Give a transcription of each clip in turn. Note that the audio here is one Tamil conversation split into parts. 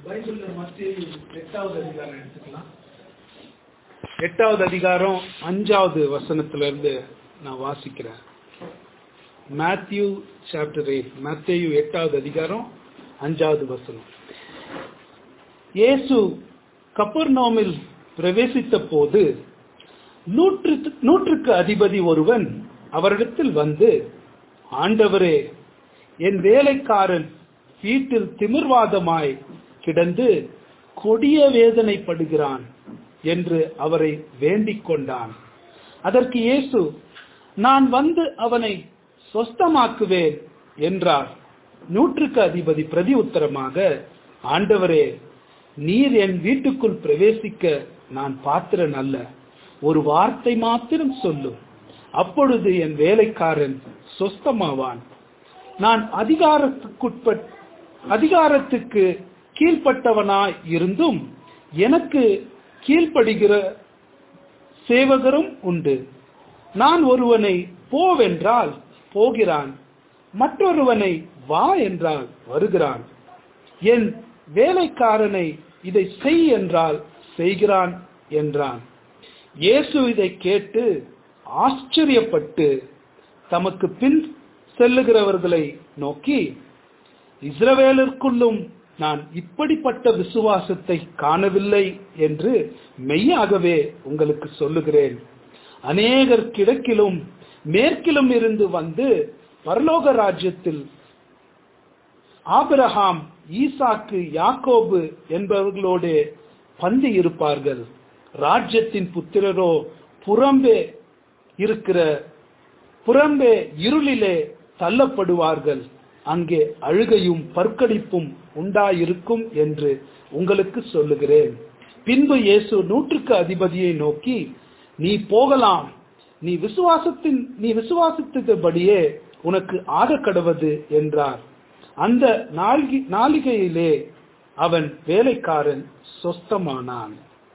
பைபிள்ல மத்திய எட்டாவது அதிகாரம் எடுத்துக்கலாம் எட்டாவது அதிகாரம் அஞ்சாவது வசனத்துல இருந்து நான் வாசிக்கிறேன் மேத்யூ சாப்டர் எயிட் மேத்தேயு எட்டாவது அதிகாரம் அஞ்சாவது வசனம் இயேசு கப்பர்நோமில் பிரவேசித்த போது நூற்று நூற்றுக்கு அதிபதி ஒருவன் அவரிடத்தில் வந்து ஆண்டவரே என் வேலைக்காரன் வீட்டில் திமிர்வாதமாய் கிடந்து கொடிய வேதனைப்படுகிறான் என்று அவரை வேண்டிக் கொண்டான் அதற்கு இயேசு நான் வந்து அவனை சொஸ்தமாக்குவேன் என்றார் நூற்றுக்கு அதிபதி பிரதி உத்தரமாக ஆண்டவரே நீர் என் வீட்டுக்குள் பிரவேசிக்க நான் பாத்திரன் அல்ல ஒரு வார்த்தை மாத்திரம் சொல்லும் அப்பொழுது என் வேலைக்காரன் சொஸ்தமாவான் நான் அதிகாரத்துக்குட்பட் அதிகாரத்துக்கு கீழ்ப்பட்டவனாய் இருந்தும் எனக்கு கீழ்ப்படுகிற சேவகரும் உண்டு நான் ஒருவனை போவென்றால் போகிறான் மற்றொருவனை வா என்றால் வருகிறான் என் வேலைக்காரனை இதை செய் என்றால் செய்கிறான் என்றான் இயேசு இதை கேட்டு ஆச்சரியப்பட்டு தமக்கு பின் செல்லுகிறவர்களை நோக்கி இஸ்ரவேலருக்குள்ளும் நான் இப்படிப்பட்ட விசுவாசத்தை காணவில்லை என்று மெய்யாகவே உங்களுக்கு சொல்லுகிறேன் அநேகர் கிழக்கிலும் மேற்கிலும் இருந்து வந்து பரலோக ராஜ்யத்தில் ஆபிரஹாம் ஈசாக்கு யாக்கோபு என்பவர்களோடு பந்தி இருப்பார்கள் ராஜ்யத்தின் புத்திரரோ புறம்பே இருக்கிற புறம்பே இருளிலே தள்ளப்படுவார்கள் அங்கே அழுகையும் பற்கடிப்பும் உண்டாயிருக்கும் என்று உங்களுக்கு சொல்லுகிறேன் பின்பு இயேசு நூற்றுக்கு அதிபதியை நோக்கி நீ போகலாம் நீ விசுவாசத்தின் நீ விசுவாசித்தபடியே உனக்கு ஆக கடவது என்றார் அந்த நாளிகையிலே அவன் வேலைக்காரன் சொஸ்தமானான்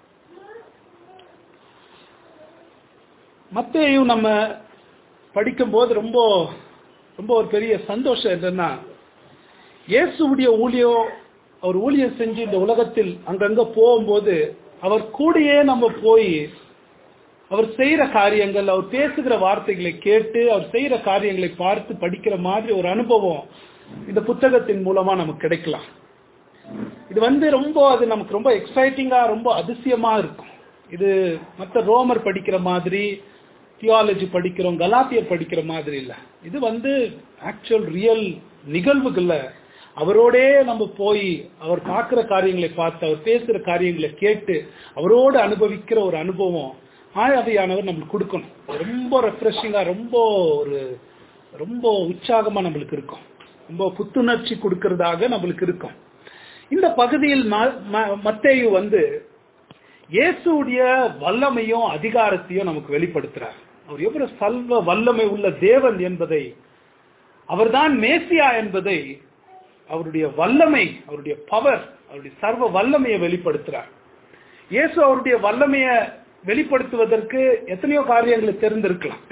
மத்தையும் நம்ம படிக்கும்போது ரொம்ப ரொம்ப ஒரு பெரிய சந்தோஷம் என்னன்னா இயேசுடைய ஊழியம் அவர் ஊழியம் செஞ்சு இந்த உலகத்தில் அங்கங்க போகும்போது அவர் கூடயே நம்ம போய் அவர் செய்யற காரியங்கள் அவர் பேசுகிற வார்த்தைகளை கேட்டு அவர் செய்யற காரியங்களை பார்த்து படிக்கிற மாதிரி ஒரு அனுபவம் இந்த புத்தகத்தின் மூலமா நமக்கு கிடைக்கலாம் இது வந்து ரொம்ப அது நமக்கு ரொம்ப எக்ஸைட்டிங்கா ரொம்ப அதிசயமா இருக்கும் இது மற்ற ரோமர் படிக்கிற மாதிரி தியாலஜி படிக்கிறோம் கலாத்தியர் படிக்கிற மாதிரி இல்ல இது வந்து ஆக்சுவல் ரியல் நிகழ்வுகள்ல அவரோடே நம்ம போய் அவர் பார்க்கிற காரியங்களை பார்த்து அவர் பேசுற காரியங்களை கேட்டு அவரோடு அனுபவிக்கிற ஒரு அனுபவம் ஆயாதையானவர் நம்மளுக்கு கொடுக்கணும் ரொம்ப ரெஃப்ரெஷிங்கா ரொம்ப ஒரு ரொம்ப உற்சாகமா நம்மளுக்கு இருக்கும் ரொம்ப புத்துணர்ச்சி கொடுக்கறதாக நம்மளுக்கு இருக்கும் இந்த பகுதியில் மத்தேயு வந்து இயேசுடைய வல்லமையும் அதிகாரத்தையும் நமக்கு வெளிப்படுத்துறார் அவர் எவ்வளவு சல்வ வல்லமை உள்ள தேவன் என்பதை அவர்தான் மேசியா என்பதை அவருடைய வல்லமை அவருடைய பவர் அவருடைய சர்வ வல்லமையை வெளிப்படுத்துறார் இயேசு அவருடைய வல்லமையை வெளிப்படுத்துவதற்கு எத்தனையோ காரியங்களை தெரிந்திருக்கலாம்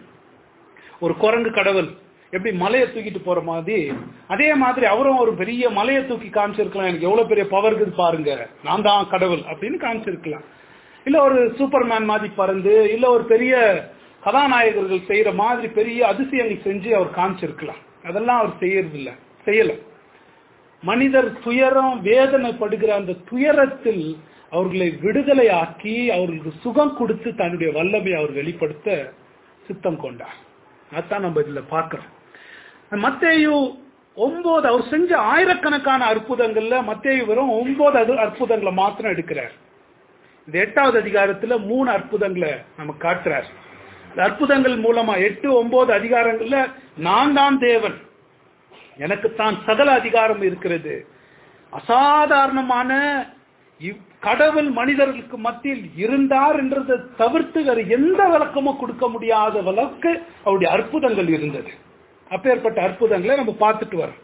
ஒரு குரங்கு கடவுள் எப்படி மலையை தூக்கிட்டு போற மாதிரி அதே மாதிரி அவரும் ஒரு பெரிய மலையை தூக்கி காமிச்சிருக்கலாம் எனக்கு எவ்வளவு பெரிய பவர் இருக்குது பாருங்க நான் தான் கடவுள் அப்படின்னு காமிச்சிருக்கலாம் இல்ல ஒரு சூப்பர்மேன் மாதிரி பறந்து இல்ல ஒரு பெரிய கதாநாயகர்கள் செய்யற மாதிரி பெரிய அதிசயங்கள் செஞ்சு அவர் காமிச்சிருக்கலாம் அதெல்லாம் அவர் செய்யறதில்ல செய்யல மனிதர் துயரம் வேதனைப்படுகிற அந்த துயரத்தில் அவர்களை விடுதலை ஆக்கி அவர்களுக்கு சுகம் கொடுத்து தன்னுடைய வல்லமை அவர் வெளிப்படுத்த சித்தம் கொண்டார் அதான் நம்ம இதுல பாக்குறோம் மத்தேயு ஒன்பது அவர் செஞ்ச ஆயிரக்கணக்கான அற்புதங்கள்ல மத்தேயு வெறும் ஒன்பது அற்புதங்களை மாத்திரம் எடுக்கிறார் இந்த எட்டாவது அதிகாரத்துல மூணு அற்புதங்களை நமக்கு காட்டுறார் இந்த அற்புதங்கள் மூலமா எட்டு ஒன்பது அதிகாரங்கள்ல நான் தான் தேவன் எனக்குத்தான் சகல அதிகாரம் இருக்கிறது அசாதாரணமான கடவுள் மனிதர்களுக்கு மத்தியில் இருந்தார் என்றதை தவிர்த்து வேற எந்த விளக்கமும் கொடுக்க முடியாத அளவுக்கு அவருடைய அற்புதங்கள் இருந்தது அப்பேற்பட்ட அற்புதங்களை நம்ம பார்த்துட்டு வரோம்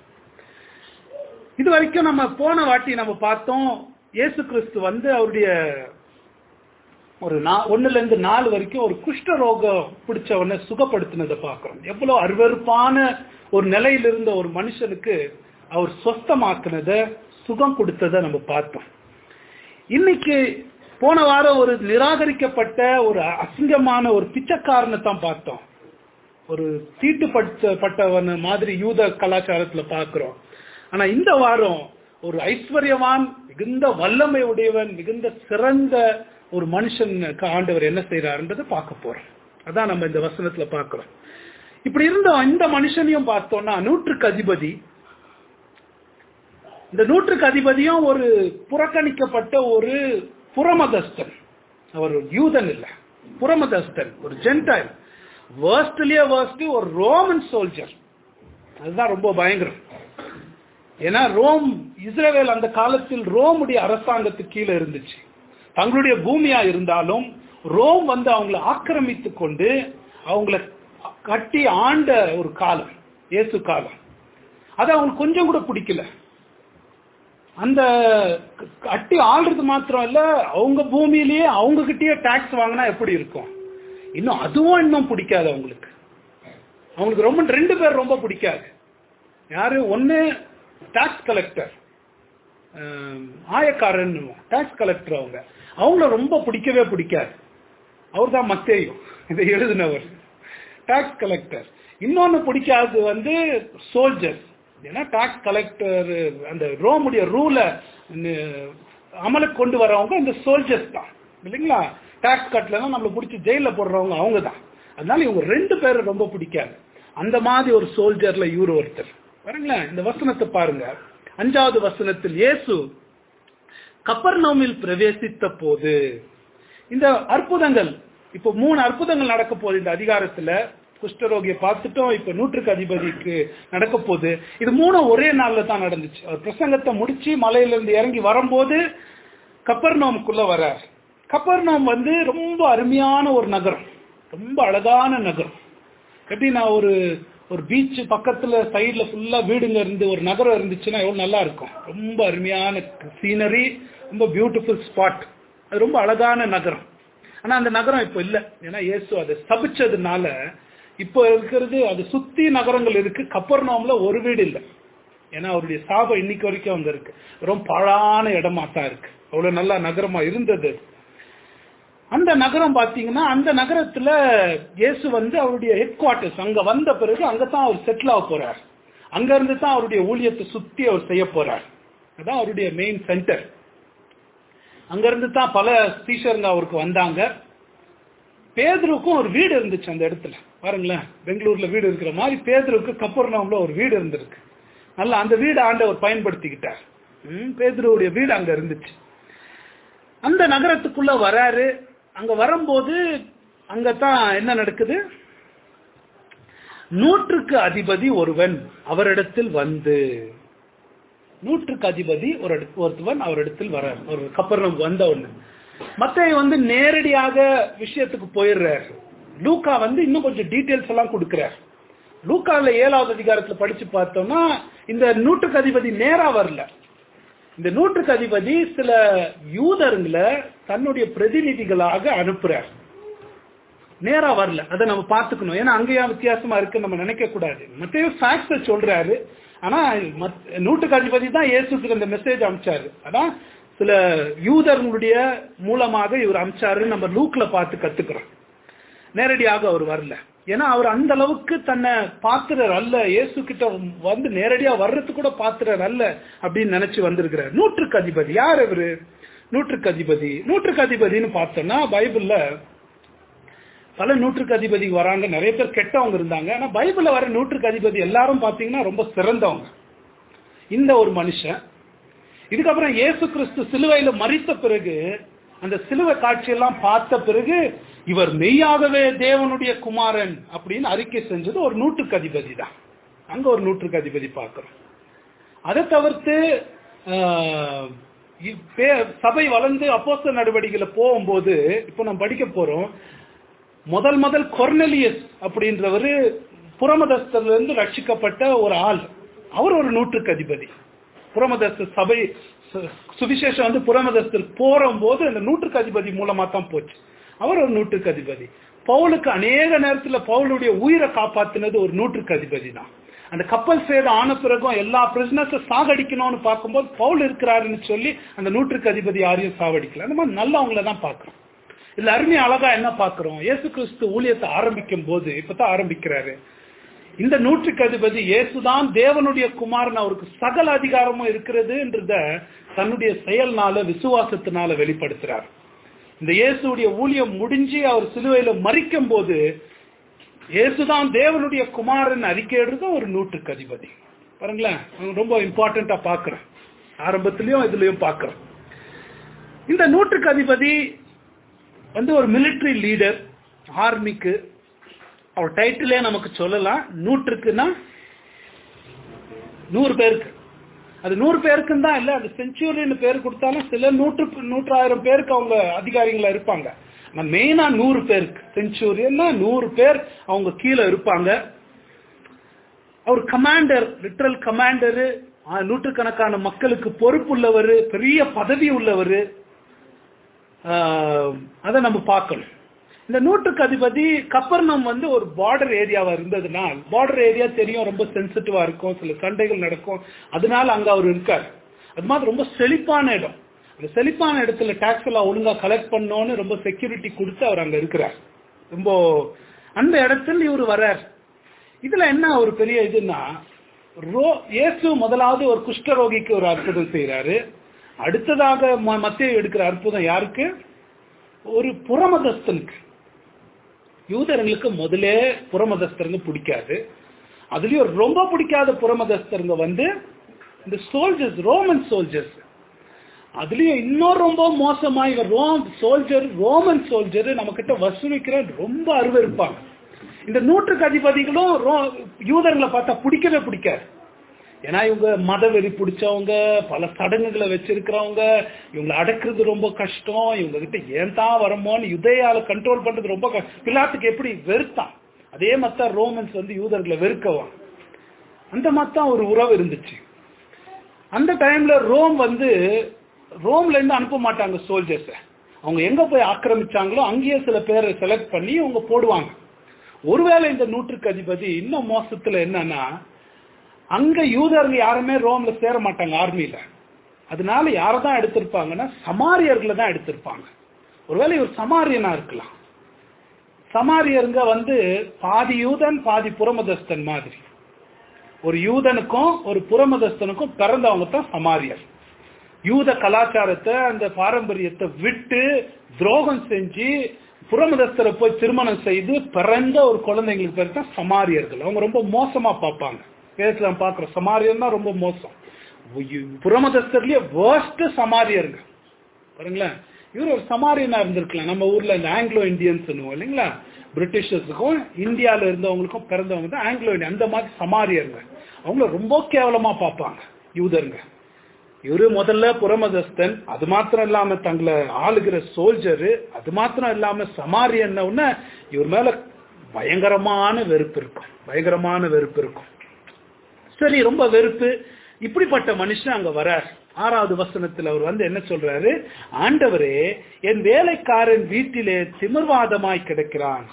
இது வரைக்கும் நம்ம போன வாட்டி நம்ம பார்த்தோம் இயேசு கிறிஸ்து வந்து அவருடைய ஒரு ஒன்னுல இருந்து நாலு வரைக்கும் ஒரு குஷ்ட ரோகம் பிடிச்சவனை சுகப்படுத்தினதை பார்க்கிறோம் எவ்வளவு அருவறுப்பான ஒரு நிலையில இருந்த ஒரு மனுஷனுக்கு அவர் சொஸ்தமாக்குனத சுகம் கொடுத்ததை நம்ம பார்த்தோம் இன்னைக்கு போன வாரம் ஒரு நிராகரிக்கப்பட்ட ஒரு அசிங்கமான ஒரு பிச்சைக்காரனை தான் பார்த்தோம் ஒரு தீட்டுப்பட்டவன் மாதிரி யூத கலாச்சாரத்துல பார்க்கிறோம் ஆனா இந்த வாரம் ஒரு ஐஸ்வர்யவான் மிகுந்த வல்லமை உடையவன் மிகுந்த சிறந்த ஒரு மனுஷனுக்கு ஆண்டவர் என்ன செய்யறாருன்றதை பார்க்க போறோம் அதான் நம்ம இந்த வசனத்துல பார்க்கிறோம் இப்படி இருந்த இந்த மனுஷனையும் பார்த்தோம்னா நூற்றுக்கு அதிபதி இந்த நூற்றுக்கு அதிபதியும் ஒரு புறக்கணிக்கப்பட்ட ஒரு புறமதஸ்தன் அவர் ஒரு யூதன் இல்ல புறமதஸ்தன் ஒரு ஜென்டைல் வேர்ஸ்ட்லயே வேர்ஸ்ட் ஒரு ரோமன் சோல்ஜர் அதுதான் ரொம்ப பயங்கரம் ஏன்னா ரோம் இஸ்ரேல் அந்த காலத்தில் ரோமுடைய அரசாங்கத்துக்கு கீழே இருந்துச்சு தங்களுடைய பூமியா இருந்தாலும் ரோம் வந்து அவங்களை ஆக்கிரமித்து கொண்டு அவங்கள கட்டி ஆண்ட ஒரு காலம் இயேசு காலம் அது அவங்களுக்கு கொஞ்சம் கூட பிடிக்கல அந்த கட்டி ஆள்றது மாத்திரம் இல்ல அவங்க பூமியிலேயே அவங்க கிட்டயே டாக்ஸ் வாங்கினா எப்படி இருக்கும் இன்னும் அதுவும் இன்னும் பிடிக்காது அவங்களுக்கு அவங்களுக்கு ரொம்ப ரெண்டு பேர் ரொம்ப பிடிக்காது யாரு ஒன்னு டாக்ஸ் கலெக்டர் ஆயக்காரன் டாக்ஸ் கலெக்டர் அவங்க அவங்கள ரொம்ப பிடிக்கவே பிடிக்காது அவர் தான் மத்தேயும் இதை எழுதினவர் டாக்ஸ் கலெக்டர் இன்னொன்னு பிடிக்காது வந்து சோல்ஜர் ஏன்னா டாக்ஸ் கலெக்டர் அந்த ரோமுடைய ரூலை அமலுக்கு கொண்டு வரவங்க இந்த சோல்ஜர்ஸ் தான் இல்லைங்களா டாக்ஸ் கட்டலன்னா நம்மளை பிடிச்சி ஜெயில போடுறவங்க அவங்க தான் அதனால இவங்க ரெண்டு பேரும் ரொம்ப பிடிக்காது அந்த மாதிரி ஒரு சோல்ஜர்ல இவரு ஒருத்தர் பாருங்களேன் இந்த வசனத்தை பாருங்க அஞ்சாவது வசனத்தில் இயேசு கப்பர்நோமில் பிரவேசித்த போது இந்த அற்புதங்கள் இப்போ மூணு அற்புதங்கள் நடக்க போகுது இந்த அதிகாரத்துல குஷ்டரோகியை பார்த்துட்டோம் இப்ப நூற்றுக்கு அதிபதிக்கு நடக்க போகுது இது மூணும் ஒரே நாள்ல தான் நடந்துச்சு அவர் பிரசங்கத்தை முடிச்சு மலையிலிருந்து இறங்கி வரும்போது கப்பர்நோமுக்குள்ள வர்றார் கப்பர்நோம் வந்து ரொம்ப அருமையான ஒரு நகரம் ரொம்ப அழகான நகரம் எப்படி நான் ஒரு ஒரு பீச் பக்கத்துல சைட்ல ஃபுல்லா வீடுங்க இருந்து ஒரு நகரம் இருந்துச்சுன்னா எவ்வளவு நல்லா இருக்கும் ரொம்ப அருமையான சீனரி ரொம்ப பியூட்டிஃபுல் ஸ்பாட் அது ரொம்ப அழகான நகரம் ஆனா அந்த நகரம் இப்ப இல்ல ஏன்னா இயேசு அதை சபிச்சதுனால இப்போ இருக்கிறது அது சுத்தி நகரங்கள் இருக்கு கப்பர்நாம்ல ஒரு வீடு இல்லை ஏன்னா அவருடைய சாபம் இன்னைக்கு வரைக்கும் அங்க இருக்கு ரொம்ப பாழான இடமா தான் இருக்கு அவ்வளவு நல்லா நகரமா இருந்தது அந்த நகரம் பாத்தீங்கன்னா அந்த நகரத்துல இயேசு வந்து அவருடைய ஹெட் குவார்டர்ஸ் அங்க வந்த பிறகு அங்கதான் அவர் செட்டில் ஆக போறார் அங்க இருந்து தான் அவருடைய ஊழியத்தை சுத்தி அவர் செய்ய போறார் அதான் அவருடைய மெயின் சென்டர் அங்க இருந்து தான் பல ஸ்பீஷருங்க அவருக்கு வந்தாங்க பேதருக்கும் ஒரு வீடு இருந்துச்சு அந்த இடத்துல பாருங்களேன் பெங்களூர்ல வீடு இருக்கிற மாதிரி பேதருக்கு கப்பர்நாம்ல ஒரு வீடு இருந்திருக்கு நல்லா அந்த வீடு ஆண்டவர் பயன்படுத்திக்கிட்டார் பேதருடைய வீடு அங்க இருந்துச்சு அந்த நகரத்துக்குள்ள வராரு அங்க வரும்போது அங்கதான் என்ன நடக்குது நூற்றுக்கு அதிபதி ஒருவன் அவரிடத்தில் வந்து நூற்றுக்கு அதிபதி ஒரு ஒருத்தவன் அவரிடத்தில் வர ஒரு கப்பர்னம் வந்த ஒண்ணு மத்த வந்து நேரடியாக விஷயத்துக்கு போயிடுறாரு லூக்கா வந்து இன்னும் கொஞ்சம் டீட்டெயில்ஸ் எல்லாம் கொடுக்கிறார் லூக்கால ஏழாவது அதிகாரத்துல படிச்சு பார்த்தோம்னா இந்த நூற்றுக்கு அதிபதி நேரா வரல இந்த நூற்றுக்கு அதிபதி சில யூதருங்களை தன்னுடைய பிரதிநிதிகளாக அனுப்புறார் நேரா வரல அதை நம்ம பார்த்துக்கணும் ஏன்னா அங்கேயா வித்தியாசமா இருக்கு நம்ம நினைக்க கூடாது மத்தையும் ஃபேக்ட்ஸ சொல்றாரு ஆனா நூற்றுக்கு அதிபதி தான் இயேசுக்கு இந்த மெசேஜ் அமிச்சாரு அதான் சில யூதர்களுடைய மூலமாக இவர் அமிச்சாரு நம்ம லூக்ல பார்த்து கத்துக்கிறோம் நேரடியாக அவர் வரல ஏன்னா அவர் அந்த அளவுக்கு தன்னை பாத்திரர் அல்ல இயேசு கிட்ட வந்து நேரடியா வர்றது கூட பாத்திரர் அல்ல அப்படின்னு நினைச்சு வந்திருக்கிறார் நூற்றுக்கு அதிபதி யார் இவரு நூற்றுக்கு அதிபதி நூற்றுக்கு அதிபதினு பார்த்தோம்னா பைபிள்ல பல நூற்றுக்கு அதிபதி வராங்க நிறைய பேர் கெட்டவங்க இருந்தாங்க ஆனா பைபிள்ல வர நூற்றுக்கு அதிபதி எல்லாரும் பாத்தீங்கன்னா ரொம்ப சிறந்தவங்க இந்த ஒரு மனுஷன் இதுக்கப்புறம் இயேசு கிறிஸ்து சிலுவையில மறித்த பிறகு அந்த சிலுவை காட்சியெல்லாம் பார்த்த பிறகு இவர் மெய்யாகவே தேவனுடைய குமாரன் அப்படின்னு அறிக்கை செஞ்சது ஒரு நூற்றுக்கு அதிபதி தான் அங்க ஒரு நூற்றுக்கு அதிபதி பார்க்கிறோம் அதை தவிர்த்து சபை வளர்ந்து அப்போஸ்த நடவடிக்கையில போகும்போது இப்போ நம்ம படிக்க போறோம் முதல் முதல் கொர்னலியஸ் அப்படின்றவர் புறமதஸ்தர்ல இருந்து ரட்சிக்கப்பட்ட ஒரு ஆள் அவர் ஒரு நூற்றுக்கு அதிபதி புறமதஸ்த சபை சுவிசேஷம் வந்து புறமதஸ்தர் போகும்போது அந்த நூற்றுக்கு அதிபதி மூலமா தான் போச்சு அவர் ஒரு நூற்றுக்கு அதிபதி பவுலுக்கு அநேக நேரத்துல பவுலுடைய உயிரை காப்பாத்தினது ஒரு நூற்றுக்கு அதிபதி தான் அந்த கப்பல் சேதம் ஆன பிறகும் எல்லா பிரிசினஸை சாகடிக்கணும்னு பார்க்கும்போது பவுல் இருக்கிறாருன்னு சொல்லி அந்த நூற்றுக்கு அதிபதி யாரையும் சாவடிக்கல அந்த மாதிரி நல்லவங்கள தான் பார்க்கிறோம் இதுல அருமையா அழகா என்ன பார்க்கிறோம் இயேசு கிறிஸ்து ஊழியத்தை ஆரம்பிக்கும் போது இப்பதான் ஆரம்பிக்கிறாரு இந்த நூற்றுக்கு அதிபதி இயேசுதான் தேவனுடைய குமாரன் அவருக்கு சகல அதிகாரமும் இருக்கிறதுன்றத தன்னுடைய செயல்னால விசுவாசத்தினால வெளிப்படுத்துறார் இந்த இயேசுடைய ஊழியம் முடிஞ்சு அவர் சிலுவையில மறிக்கும் போது இயேசுதான் தேவனுடைய குமாரன் அறிக்கையிடுறது ஒரு நூற்றுக்கு அதிபதி பாருங்களேன் ரொம்ப இம்பார்ட்டண்டா பாக்குறேன் ஆரம்பத்திலயும் இதுலயும் பாக்குறேன் இந்த நூற்றுக்கு அதிபதி வந்து ஒரு மிலிட்டரி லீடர் ஆர்மிக்கு அவர் டைட்டிலே நமக்கு சொல்லலாம் நூற்றுக்குன்னா நூறு பேருக்கு அது நூறு பேருக்குன்னு தான் இல்ல அது செஞ்சுரின்னு பேர் கொடுத்தாலும் சில நூற்று நூற்றாயிரம் பேருக்கு அவங்க அதிகாரிகளா இருப்பாங்க ஆனா மெயினா நூறு பேருக்கு செஞ்சுரியன்னா நூறு பேர் அவங்க கீழே இருப்பாங்க அவர் கமாண்டர் லிட்ரல் கமாண்டரு நூற்றுக்கணக்கான மக்களுக்கு பொறுப்புள்ளவர் பெரிய பதவி உள்ளவர் அதை நம்ம பார்க்கணும் இந்த நூற்றுக்கு அதிபதி கப்பர்ணம் வந்து ஒரு பார்டர் ஏரியாவா இருந்ததுனால் பார்டர் ஏரியா தெரியும் ரொம்ப சென்சிட்டிவா இருக்கும் சில சண்டைகள் நடக்கும் அதனால அங்க அவர் இருக்கார் அது மாதிரி ரொம்ப செழிப்பான இடம் அந்த செழிப்பான இடத்துல டாக்ஸ் எல்லாம் ஒழுங்கா கலெக்ட் பண்ணோன்னு ரொம்ப செக்யூரிட்டி கொடுத்து அவர் அங்க இருக்கிறார் ரொம்ப அந்த இடத்துல இவர் வர்றார் இதுல என்ன ஒரு பெரிய இதுன்னா ரோ இயேசு முதலாவது ஒரு குஷ்டரோகிக்கு ஒரு அற்புதம் செய்யறாரு அடுத்ததாக மத்திய எடுக்கிற அற்புதம் யாருக்கு ஒரு புறமதஸ்தனுக்கு யூதர்களுக்கு முதலே புறமதஸ்தருங்க பிடிக்காது அதுலயும் ரொம்ப பிடிக்காத புறமதஸ்தருங்க வந்து இந்த சோல்ஜர்ஸ் ரோமன் சோல்ஜர்ஸ் அதுலயும் இன்னும் ரொம்ப மோசமா இவர் ரோம் சோல்ஜர் ரோமன் சோல்ஜர் நம்ம கிட்ட வசூலிக்கிற ரொம்ப அருவருப்பாங்க இந்த நூற்றுக்கு அதிபதிகளும் யூதர்களை பார்த்தா பிடிக்கவே பிடிக்காது ஏன்னா இவங்க மதவெறி பிடிச்சவங்க பல சடங்குகளை வச்சிருக்கிறவங்க இவங்களை அடக்குறது ரொம்ப கஷ்டம் இவங்க கிட்ட ஏன் தான் வரமோன்னு யுதையால கண்ட்ரோல் பண்றது ரொம்ப பிள்ளாத்துக்கு எப்படி வெறுத்தான் அதே மாதிரி ரோமன்ஸ் வந்து யூதர்களை வெறுக்கவான் அந்த மாதிரி தான் ஒரு உறவு இருந்துச்சு அந்த டைம்ல ரோம் வந்து ரோம்ல இருந்து அனுப்ப மாட்டாங்க சோல்ஜர்ஸ அவங்க எங்க போய் ஆக்கிரமிச்சாங்களோ அங்கேயே சில பேரை செலக்ட் பண்ணி அவங்க போடுவாங்க ஒருவேளை இந்த நூற்றுக்கு அதிபதி இன்னும் மோசத்துல என்னன்னா அங்க யூதர்கள் யாருமே ரோம்ல சேர மாட்டாங்க ஆர்மியில அதனால யாரை தான் எடுத்திருப்பாங்கன்னா சமாரியர்களை தான் எடுத்திருப்பாங்க ஒருவேளை இவர் சமாரியனா இருக்கலாம் சமாரியருங்க வந்து பாதி யூதன் பாதி புறமதஸ்தன் மாதிரி ஒரு யூதனுக்கும் ஒரு புறமதஸ்தனுக்கும் பிறந்தவங்க தான் சமாரியர் யூத கலாச்சாரத்தை அந்த பாரம்பரியத்தை விட்டு துரோகம் செஞ்சு புறமதஸ்தரை போய் திருமணம் செய்து பிறந்த ஒரு குழந்தைங்களுக்கு பேர் தான் சமாரியர்கள் அவங்க ரொம்ப மோசமா பார்ப்பாங்க பேசல பாக்குறோம் சமாரியர் தான் ரொம்ப மோசம் புறமதஸ்தர்லயே வேர்ஸ்ட் சமாரியருங்க பாருங்களேன் இவர் ஒரு சமாரியனா இருந்திருக்கலாம் நம்ம ஊர்ல இந்த ஆங்கிலோ இந்தியன்ஸ் இல்லைங்களா பிரிட்டிஷர்ஸுக்கும் இந்தியால இருந்தவங்களுக்கும் பிறந்தவங்க தான் ஆங்கிலோ இந்தியன் அந்த மாதிரி சமாரியருங்க அவங்கள ரொம்ப கேவலமா பார்ப்பாங்க யூதருங்க இவரு முதல்ல புறமதஸ்தன் அது மாத்திரம் இல்லாம தங்களை ஆளுகிற சோல்ஜரு அது மாத்திரம் இல்லாம சமாரியன் இவர் மேல பயங்கரமான வெறுப்பு இருக்கும் பயங்கரமான வெறுப்பு இருக்கும் சரி ரொம்ப வெறுப்பு இப்படிப்பட்ட மனுஷன் அங்க வரார் ஆறாவது வசனத்தில் அவர் வந்து என்ன சொல்றாரு ஆண்டவரே என் வேலைக்காரன் வீட்டிலே திமிர்வாதமாய் கிடக்கிறான்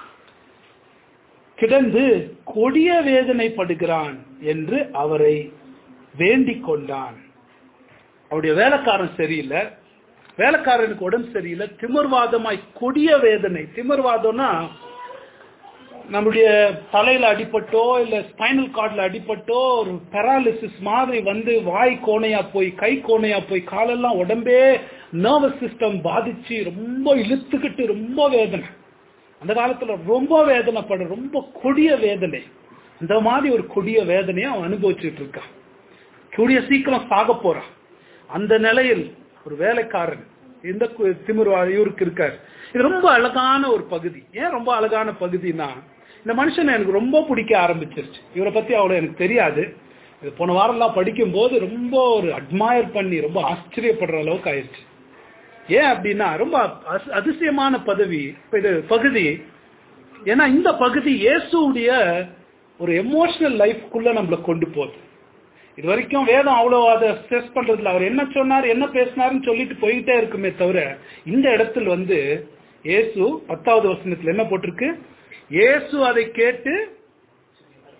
கிடந்து கொடிய வேதனைப்படுகிறான் என்று அவரை வேண்டிக் கொண்டான் அவருடைய வேலைக்காரன் சரியில்லை வேலைக்காரனுக்கு உடம்பு சரியில்லை திமிர்வாதமாய் கொடிய வேதனை திமிர்வாதம்னா நம்முடைய தலையில அடிபட்டோ இல்ல ஸ்பைனல் கார்ட்ல அடிபட்டோ ஒரு பெராலிசிஸ் மாதிரி வந்து வாய் கோணையா போய் கை கோணையா போய் காலெல்லாம் உடம்பே நர்வஸ் சிஸ்டம் பாதிச்சு ரொம்ப இழுத்துக்கிட்டு ரொம்ப வேதனை அந்த காலத்துல ரொம்ப வேதனைப்பட ரொம்ப கொடிய வேதனை அந்த மாதிரி ஒரு கொடிய வேதனையை அவன் அனுபவிச்சுட்டு இருக்கான் கூடிய சீக்கிரம் சாக போறான் அந்த நிலையில் ஒரு வேலைக்காரன் இந்த திமிர் இவருக்கு இருக்கார் இது ரொம்ப அழகான ஒரு பகுதி ஏன் ரொம்ப அழகான பகுதினா இந்த மனுஷனை எனக்கு ரொம்ப பிடிக்க ஆரம்பிச்சிருச்சு இவரை பத்தி அவ்வளவு எனக்கு தெரியாது இது போன வாரம்லாம் படிக்கும் போது ரொம்ப ஒரு அட்மயர் பண்ணி ரொம்ப ஆச்சரியப்படுற அளவுக்கு ஆயிடுச்சு ஏன் அப்படின்னா ரொம்ப அதிசயமான பதவி இது பகுதி ஏன்னா இந்த பகுதி இயேசுடைய ஒரு எமோஷனல் லைஃப்குள்ள நம்மளை கொண்டு போகுது இது வரைக்கும் வேதம் அவ்வளவு அதை ஸ்ட்ரெஸ் பண்றதுல அவர் என்ன சொன்னார் என்ன பேசினாருன்னு சொல்லிட்டு போயிட்டே இருக்குமே தவிர இந்த இடத்துல வந்து இயேசு பத்தாவது வசனத்துல என்ன போட்டிருக்கு இயேசு அதை கேட்டு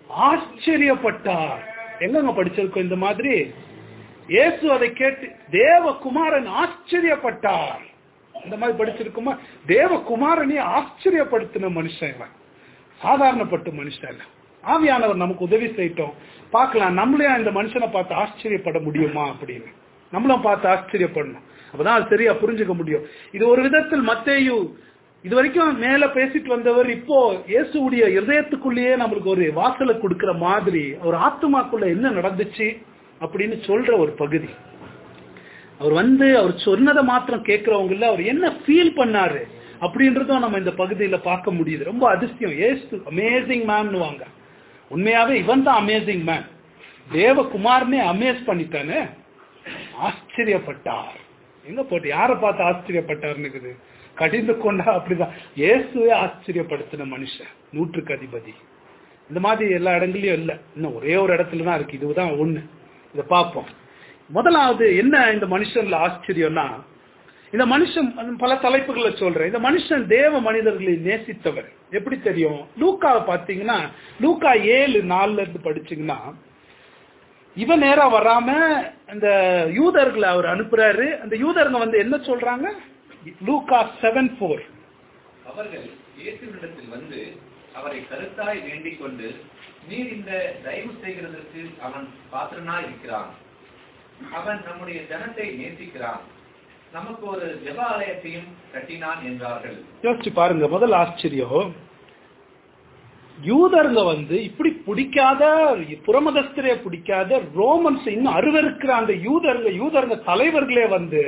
ஆச்சரியப்பட்டார் எங்கங்க படிச்சிருக்கோம் இந்த மாதிரி இயேசு அதை கேட்டு தேவகுமாரன் ஆச்சரியப்பட்டார் இந்த மாதிரி படிச்சிருக்குமா தேவகுமாரனே ஆச்சரியப்படுத்தின மனுஷன் இவன் சாதாரணப்பட்ட மனுஷன் இல்ல ஆவியானவர் நமக்கு உதவி செய்யட்டும் பார்க்கலாம் நம்மளே இந்த மனுஷனை பார்த்து ஆச்சரியப்பட முடியுமா அப்படின்னு நம்மளும் பார்த்து ஆச்சரியப்படணும் அப்பதான் அது சரியா புரிஞ்சுக்க முடியும் இது ஒரு விதத்தில் மத்தேயு இது வரைக்கும் மேல பேசிட்டு வந்தவர் இப்போ இயேசுடைய இருதயத்துக்குள்ளேயே நம்மளுக்கு ஒரு வாசலை கொடுக்கிற மாதிரி ஒரு ஆத்மாக்குள்ள என்ன நடந்துச்சு அப்படின்னு சொல்ற ஒரு பகுதி அவர் வந்து அவர் சொன்னதை மாத்திரம் கேட்கிறவங்க இல்ல அவர் என்ன ஃபீல் பண்ணாரு அப்படின்றதும் நம்ம இந்த பகுதியில பார்க்க முடியுது ரொம்ப அதிசயம் ஏசு அமேசிங் மேம்னு வாங்க உண்மையாவே இவன் தான் அமேசிங் மேன் தேவகுமார்னே அமேஸ் பண்ணிட்டானே ஆச்சரியப்பட்டார் எங்க போட்டு யாரை பார்த்து ஆச்சரியப்பட்டார்னுக்குது கடிந்து கொண்டா அப்படிதான் இயேசுவே ஆச்சரியப்படுத்தின மனுஷன் நூற்றுக்கு அதிபதி இந்த மாதிரி எல்லா இடங்களையும் இல்ல இன்னும் ஒரே ஒரு இடத்துல தான் இருக்கு இதுதான் ஒண்ணு இதை பார்ப்போம் முதலாவது என்ன இந்த மனுஷன்ல ஆச்சரியம்னா இந்த மனுஷன் பல தலைப்புகளை சொல்றேன் இந்த மனுஷன் தேவ மனிதர்களை நேசித்தவர் எப்படி தெரியும் லூக்காவை பார்த்தீங்கன்னா லூக்கா ஏழு நாலுல இருந்து படிச்சீங்கன்னா இவன் நேரா வராம அந்த யூதர்களை அவர் அனுப்புறாரு அந்த யூதருங்க வந்து என்ன சொல்றாங்க லூக்கா செவன் போர் அவர்கள் இயேசுவினிடத்தில் வந்து அவரை கருத்தாய் வேண்டிக் கொண்டு நீர் இந்த தயவு செய்கிறதற்கு அவன் பாத்திரனாய் இருக்கிறான் அவன் நம்முடைய ஜனத்தை நேசிக்கிறான் நமக்கு ஒரு ஜெப ஆலயத்தையும் கட்டினான் என்றார்கள் யோசிச்சு பாருங்க முதல் ஆச்சரியம் யூதருங்க வந்து இப்படி பிடிக்காத புறமதஸ்தரே பிடிக்காத ரோமன்ஸ் இன்னும் அருவருக்கிற அந்த யூதருங்க யூதருங்க தலைவர்களே வந்து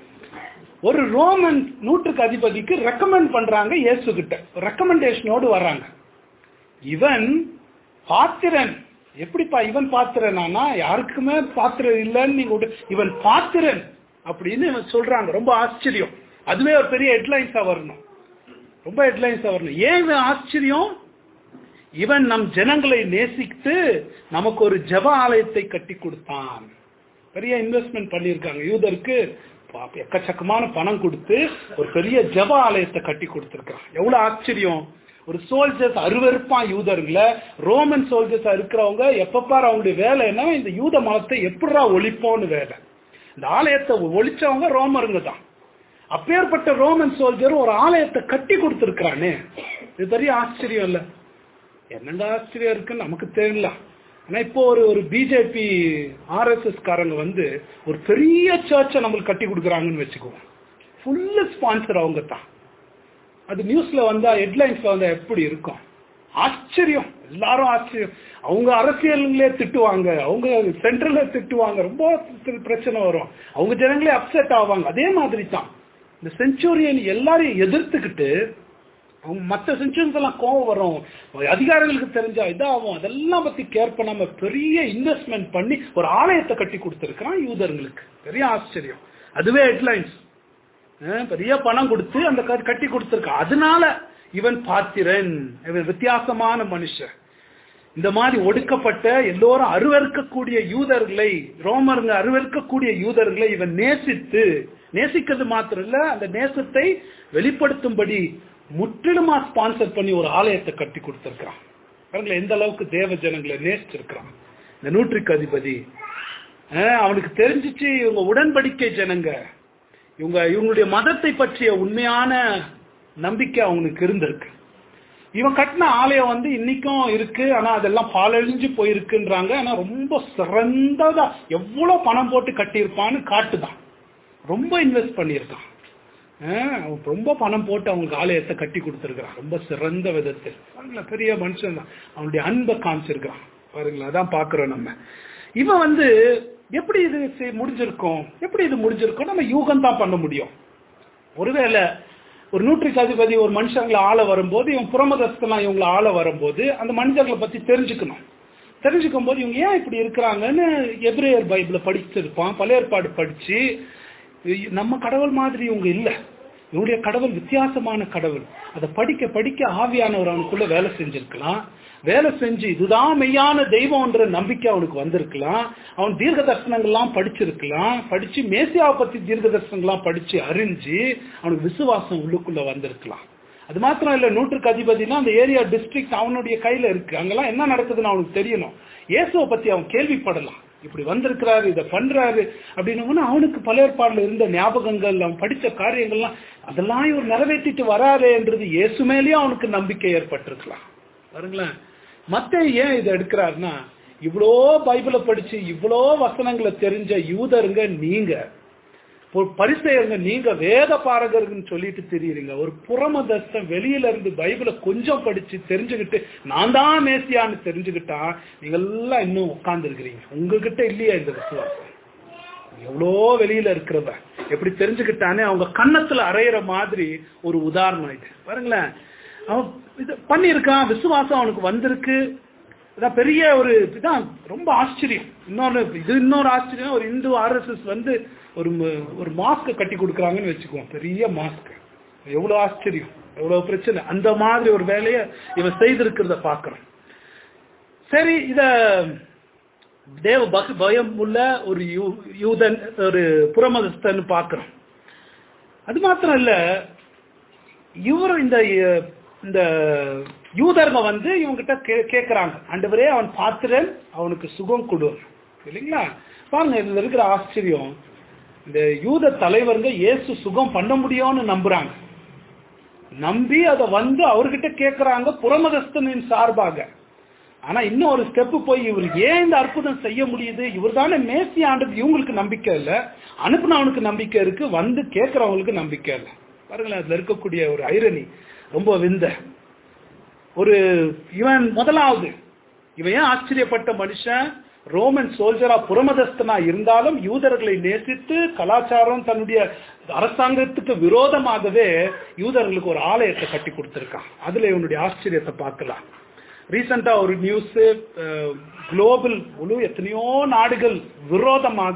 ஒரு ரோமன் நூற்றுக்கு அதிபதிக்கு ரெக்கமெண்ட் பண்றாங்க இயேசு கிட்ட ரெக்கமெண்டேஷனோடு வர்றாங்க இவன் பாத்திரன் எப்படிப்பா இவன் பாத்திரனானா யாருக்குமே பாத்திரம் இல்லைன்னு நீங்க விட்டு- இவன் பாத்திரன் அப்படின்னு இவன் சொல்றாங்க ரொம்ப ஆச்சரியம் அதுவே ஒரு பெரிய ஹெட்லைன்ஸா வரணும் ரொம்ப ஹெட்லைன்ஸா வரணும் ஏன் இவன் ஆச்சரியம் இவன் நம் ஜனங்களை நேசித்து நமக்கு ஒரு ஜெப ஆலயத்தை கட்டி கொடுத்தான் பெரிய இன்வெஸ்ட்மெண்ட் பண்ணியிருக்காங்க யூதருக்கு பா- எக்கச்சக்கமான பணம் கொடுத்து ஒரு பெரிய ஜெப ஆலயத்தை கட்டி கொடுத்திருக்கான் எவ்வளவு ஆச்சரியம் ஒரு சோல்ஜர்ஸ் அருவருப்பான் யூதர்களை ரோமன் சோல்ஜர்ஸ் இருக்கிறவங்க எப்ப பாரு அவங்களுடைய வேலை என்ன இந்த யூத மதத்தை எப்படிடா ஒழிப்போம்னு வேலை இந்த ஆலயத்தை ஒழிச்சவங்க ரோமருங்க தான் அப்பேற்பட்ட ரோமன் சோல்ஜர் ஒரு ஆலயத்தை கட்டி கொடுத்திருக்கிறானே இது பெரிய ஆச்சரியம் இல்ல என்னங்க ஆச்சரியம் இருக்குன்னு நமக்கு தெரியல ஆனா இப்போ ஒரு ஒரு பிஜேபி ஆர்எஸ்எஸ் காரங்க வந்து ஒரு பெரிய சர்ச்சை நம்மளுக்கு கட்டி கொடுக்குறாங்கன்னு வச்சுக்குவோம் ஃபுல்லு ஸ்பான்சர் அவங்க தான் அது நியூஸ்ல வந்தா ஹெட்லைன்ஸ்ல வந்தா எப்படி இருக்கும் ஆச்சரியம் எல்லாரும் ஆச்சரியம் அவங்க அரசியல்களே திட்டுவாங்க அவங்க சென்ட்ரல்ல திட்டுவாங்க ரொம்ப பிரச்சனை வரும் அவங்க ஜனங்களே அப்செட் ஆவாங்க அதே மாதிரி தான் இந்த செஞ்சுரியன் எல்லாரையும் எதிர்த்துக்கிட்டு அவங்க மற்ற சென்ச்சுரியன்ஸ் எல்லாம் கோவம் வரும் அதிகாரிகளுக்கு தெரிஞ்சா இதாகும் அதெல்லாம் பத்தி கேர் பண்ணாம பெரிய இன்வெஸ்ட்மெண்ட் பண்ணி ஒரு ஆலயத்தை கட்டி கொடுத்திருக்கிறான் யூதர்களுக்கு பெரிய ஆச்சரியம் அதுவே ஹெட்லைன்ஸ் அஹ் பெரிய பணம் கொடுத்து அந்த க- கட்டி கொடுத்திருக்கான் அதனால இவன் பாத்திரன் இவன் வித்தியாசமான மனுஷன் இந்த மாதிரி ஒடுக்கப்பட்ட எல்லோரும் அருவருக்கக்கூடிய யூதர்களை ரோமருங்க அருவருக்கக்கூடிய யூதர்களை இவன் நேசித்து நேசிக்கிறது மாத்திரம் இல்ல அந்த நேசத்தை வெளிப்படுத்தும்படி முற்றிலுமா ஸ்பான்சர் பண்ணி ஒரு ஆலயத்தை கட்டி கொடுத்திருக்கிறான் பாருங்களேன் எந்த அளவுக்கு தேவ ஜனங்களை நேசிச்சிருக்கிறான் இந்த நூற்றுக்கு அதிபதி அஹ் அவனுக்கு தெரிஞ்சிச்சு இவங்க உடன்படிக்கை ஜனங்க இவங்க இவங்களுடைய மதத்தை பற்றிய உண்மையான நம்பிக்கை அவனுக்கு இருந்திருக்கு இவன் கட்டின ஆலயம் வந்து இன்னைக்கும் இருக்கு ஆனா அதெல்லாம் பாலழிஞ்சு போயிருக்குன்றாங்க ஆனா ரொம்ப சிறந்ததா எவ்வளவு பணம் போட்டு கட்டியிருப்பான்னு காட்டுதான் ரொம்ப இன்வெஸ்ட் பண்ணியிருக்கான் அஹ் அவன் ரொம்ப பணம் போட்டு அவங்க ஆலயத்தை கட்டி கொடுத்துருக்கான் ரொம்ப சிறந்த விதத்தில் பாருங்களேன் பெரிய மனுஷன் தான் அவனுடைய அன்பை காமிச்சிருக்கான் பாருங்களேன் அதான் பாக்குறோம் நம்ம இவன் வந்து எப்படி இது செய்- முடிஞ்சிருக்கும் எப்படி இது முடிஞ்சிருக்கும் நம்ம யூகம் தான் பண்ண முடியும் ஒருவேளை ஒரு நூற்றுக்கு அதிபதி ஒரு மனுஷங்களை ஆள வரும்போது இவன் புறமதஸ்தலாம் இவங்களை ஆள வரும்போது அந்த மனிதர்களை பத்தி தெரிஞ்சுக்கணும் தெரிஞ்சுக்கும் போது இவங்க ஏன் இப்படி இருக்கிறாங்கன்னு எபிரேயர் பைபிள படிச்சிருப்பான் பழைய ஏற்பாடு படிச்சு இ- நம்ம கடவுள் மாதிரி இவங்க இல்ல இவங்களுடைய கடவுள் வித்தியாசமான கடவுள் அதை படிக்க படிக்க ஆவியானவர் அவனுக்குள்ள வேலை செஞ்சிருக்கலாம் வேலை செஞ்சு இதுதான் மெய்யான தெய்வம்ன்ற நம்பிக்கை அவனுக்கு வந்திருக்கலாம் அவன் தீர்க்க தரிசனங்கள்லாம் படிச்சிருக்கலாம் படிச்சு மேசியாவை பத்தி தீர்க்க தரிசனங்கள்லாம் படிச்சு அறிஞ்சு அவனுக்கு விசுவாசம் உள்ளுக்குள்ள வந்திருக்கலாம் அது மாத்திரம் இல்ல நூற்றுக்கு அதிபதினா அந்த ஏரியா டிஸ்ட்ரிக்ட் அவனுடைய கையில இருக்கு அங்கெல்லாம் என்ன நடக்குதுன்னு அவனுக்கு தெரியணும் இயேசுவை பத்தி அவன் கேள்விப்படலாம் இப்படி வந்திருக்கிறாரு இதை பண்றாரு அப்படின்னு அவனுக்கு பல ஏற்பாடுல இருந்த ஞாபகங்கள் அவன் படிச்ச காரியங்கள்லாம் அதெல்லாம் இவர் நிறைவேற்றிட்டு வராருன்றது இயேசு மேலேயும் அவனுக்கு நம்பிக்கை ஏற்பட்டிருக்கலாம் பாருங்களேன் மத்த ஏன் இதை எடுக்கிறாருன்னா இவ்வளோ பைபிளை படிச்சு இவ்வளோ வசனங்களை தெரிஞ்ச யூதருங்க நீங்க ஒரு பரிசெயருங்க நீங்க வேத பாரகர்கள்னு சொல்லிட்டு தெரியுறீங்க ஒரு புறமதஸ்தன் வெளியில இருந்து பைபிளை கொஞ்சம் படிச்சு தெரிஞ்சுக்கிட்டு நான் தான் மேசியான்னு தெரிஞ்சுக்கிட்டா நீங்க எல்லாம் இன்னும் உட்கார்ந்து இருக்கிறீங்க உங்ககிட்ட இல்லையா இந்த விசுவாசம் எவ்வளோ வெளியில இருக்கிறவ எப்படி தெரிஞ்சுக்கிட்டானே அவங்க கன்னத்துல அரையிற மாதிரி ஒரு உதாரணம் இது பாருங்களேன் அவன் இது பண்ணியிருக்கான் விசுவாசம் அவனுக்கு வந்திருக்கு இதான் பெரிய ஒரு இதான் ரொம்ப ஆச்சரியம் இன்னொன்னு இது இன்னொரு ஆச்சரியம் ஒரு இந்து ஆர்எஸ்எஸ் வந்து ஒரு ம- ஒரு மாஸ்க் கட்டி கொடுக்குறாங்கன்னு வச்சுக்குவோம் பெரிய மாஸ்க் எவ்வளவு ஆச்சரியம் எவ்வளவு பிரச்சனை அந்த மாதிரி ஒரு வேலையை இவன் செய்திருக்கிறத பாக்குறோம் சரி இத தேவ பக்தி பயம் உள்ள ஒரு யூ- யூதன் ஒரு புறமதஸ்தன் பார்க்கிறோம் அது மாத்திரம் இல்ல இவர் இந்த அஹ், இந்த யூதர்ங்க வந்து இவங்கிட்ட கே- கேக்குறாங்க ஆண்டவரே அவன் பாத்திரன் அவனுக்கு சுகம் கொடு இல்லைங்களா பாருங்க இதுல இருக்கிற ஆச்சரியம் இந்த யூத தலைவருங்க இயேசு சுகம் பண்ண முடியும்னு நம்புறாங்க நம்பி அதை வந்து அவர்கிட்ட கேக்குறாங்க புறமதஸ்தனின் சார்பாக ஆனா இன்னும் ஒரு ஸ்டெப் போய் இவர் ஏன் இந்த அற்புதம் செய்ய முடியுது இவர் தானே மேசி ஆண்டது இவங்களுக்கு நம்பிக்கை இல்ல அனுப்புனவனுக்கு நம்பிக்கை இருக்கு வந்து கேட்கறவங்களுக்கு நம்பிக்கை இல்லை பாருங்களேன் அதுல இருக்கக்கூடிய ஒரு ஐரணி ரொம்ப விந்த ஒரு இவன் முதலாவது இவன் ஏன் ஆச்சரியப்பட்ட மனுஷன் ரோமன் சோல்ஜரா புறமதஸ்தனா இருந்தாலும் யூதர்களை நேசித்து கலாச்சாரம் தன்னுடைய அரசாங்கத்துக்கு விரோதமாகவே யூதர்களுக்கு ஒரு ஆலயத்தை கட்டி கொடுத்திருக்கான் அதுல இவனுடைய ஆச்சரியத்தை பார்க்கலாம் ரீசெண்டா ஒரு நியூஸ் குளோபல் முழு எத்தனையோ நாடுகள் விரோதமாக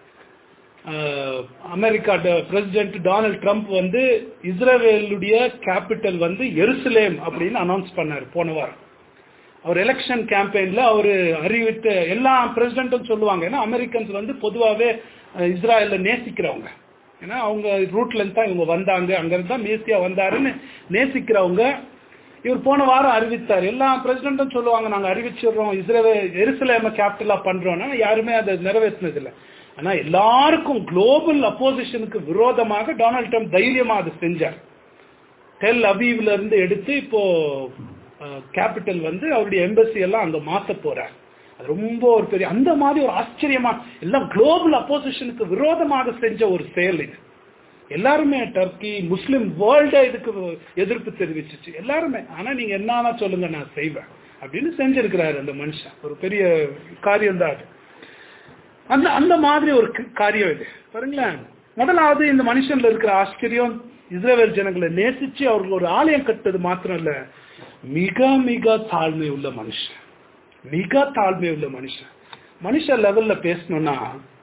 அஹ், அமெரிக்கா பிரசிடென்ட் டொனால்ட் ட்ரம்ப் வந்து இஸ்ரேலுடைய கேபிட்டல் வந்து எருசலேம் அப்படின்னு அனௌன்ஸ் பண்ணார் போன வாரம் அவர் எலெக்ஷன் கேம்பெயின்ல அவர் அறிவித்த எல்லா பிரசிடென்ட்டும் சொல்லுவாங்க ஏன்னா அமெரிக்கன்ஸ் வந்து பொதுவாகவே இஸ்ராயல்ல நேசிக்கிறவங்க ஏன்னா அவங்க ரூட்ல இருந்து தான் இவங்க வந்தாங்க அங்க இருந்து தான் மேசியா வந்தாருன்னு நேசிக்கிறவங்க இவர் போன வாரம் அறிவித்தார் எல்லா பிரசிடென்ட்டும் சொல்லுவாங்க நாங்க அறிவிச்சிடுறோம் இஸ்ரேல் எருசலேம கேபிட்டலா பண்றோம்னா யாருமே அதை நிறைவேற்றினது இல்லை ஆனா எல்லாருக்கும் குளோபல் அப்போசிஷனுக்கு விரோதமாக டொனால்ட் ட்ரம்ப் தைரியமா அதை செஞ்சார் டெல் அபீவ்ல இருந்து எடுத்து இப்போ கேபிட்டல் வந்து அவருடைய எம்பசி எல்லாம் அங்க மாத்த போறார் அது ரொம்ப ஒரு பெரிய அந்த மாதிரி ஒரு ஆச்சரியமா எல்லாம் குளோபல் அப்போசிஷனுக்கு விரோதமாக செஞ்ச ஒரு செயல் இது எல்லாருமே டர்க்கி முஸ்லிம் வேர்ல்டே இதுக்கு எதிர்ப்பு தெரிவிச்சிச்சு எல்லாருமே ஆனா நீங்க என்னன்னா சொல்லுங்க நான் செய்வேன் அப்படின்னு செஞ்சிருக்கிறாரு அந்த மனுஷன் ஒரு பெரிய காரியம் தான் அது அந்த அந்த மாதிரி ஒரு க- காரியம் இது பாருங்களேன் முதலாவது இந்த மனுஷன்ல இருக்கிற ஆச்சரியம் இஸ்ரேல் ஜனங்களை நேசிச்சு அவர்கள் ஒரு ஆலயம் கட்டுறது மாத்திரம் இல்ல மிக மிக தாழ்மை உள்ள மனுஷன் மிக தாழ்மை உள்ள மனுஷன் மனுஷ லெவல்ல பேசணும்னா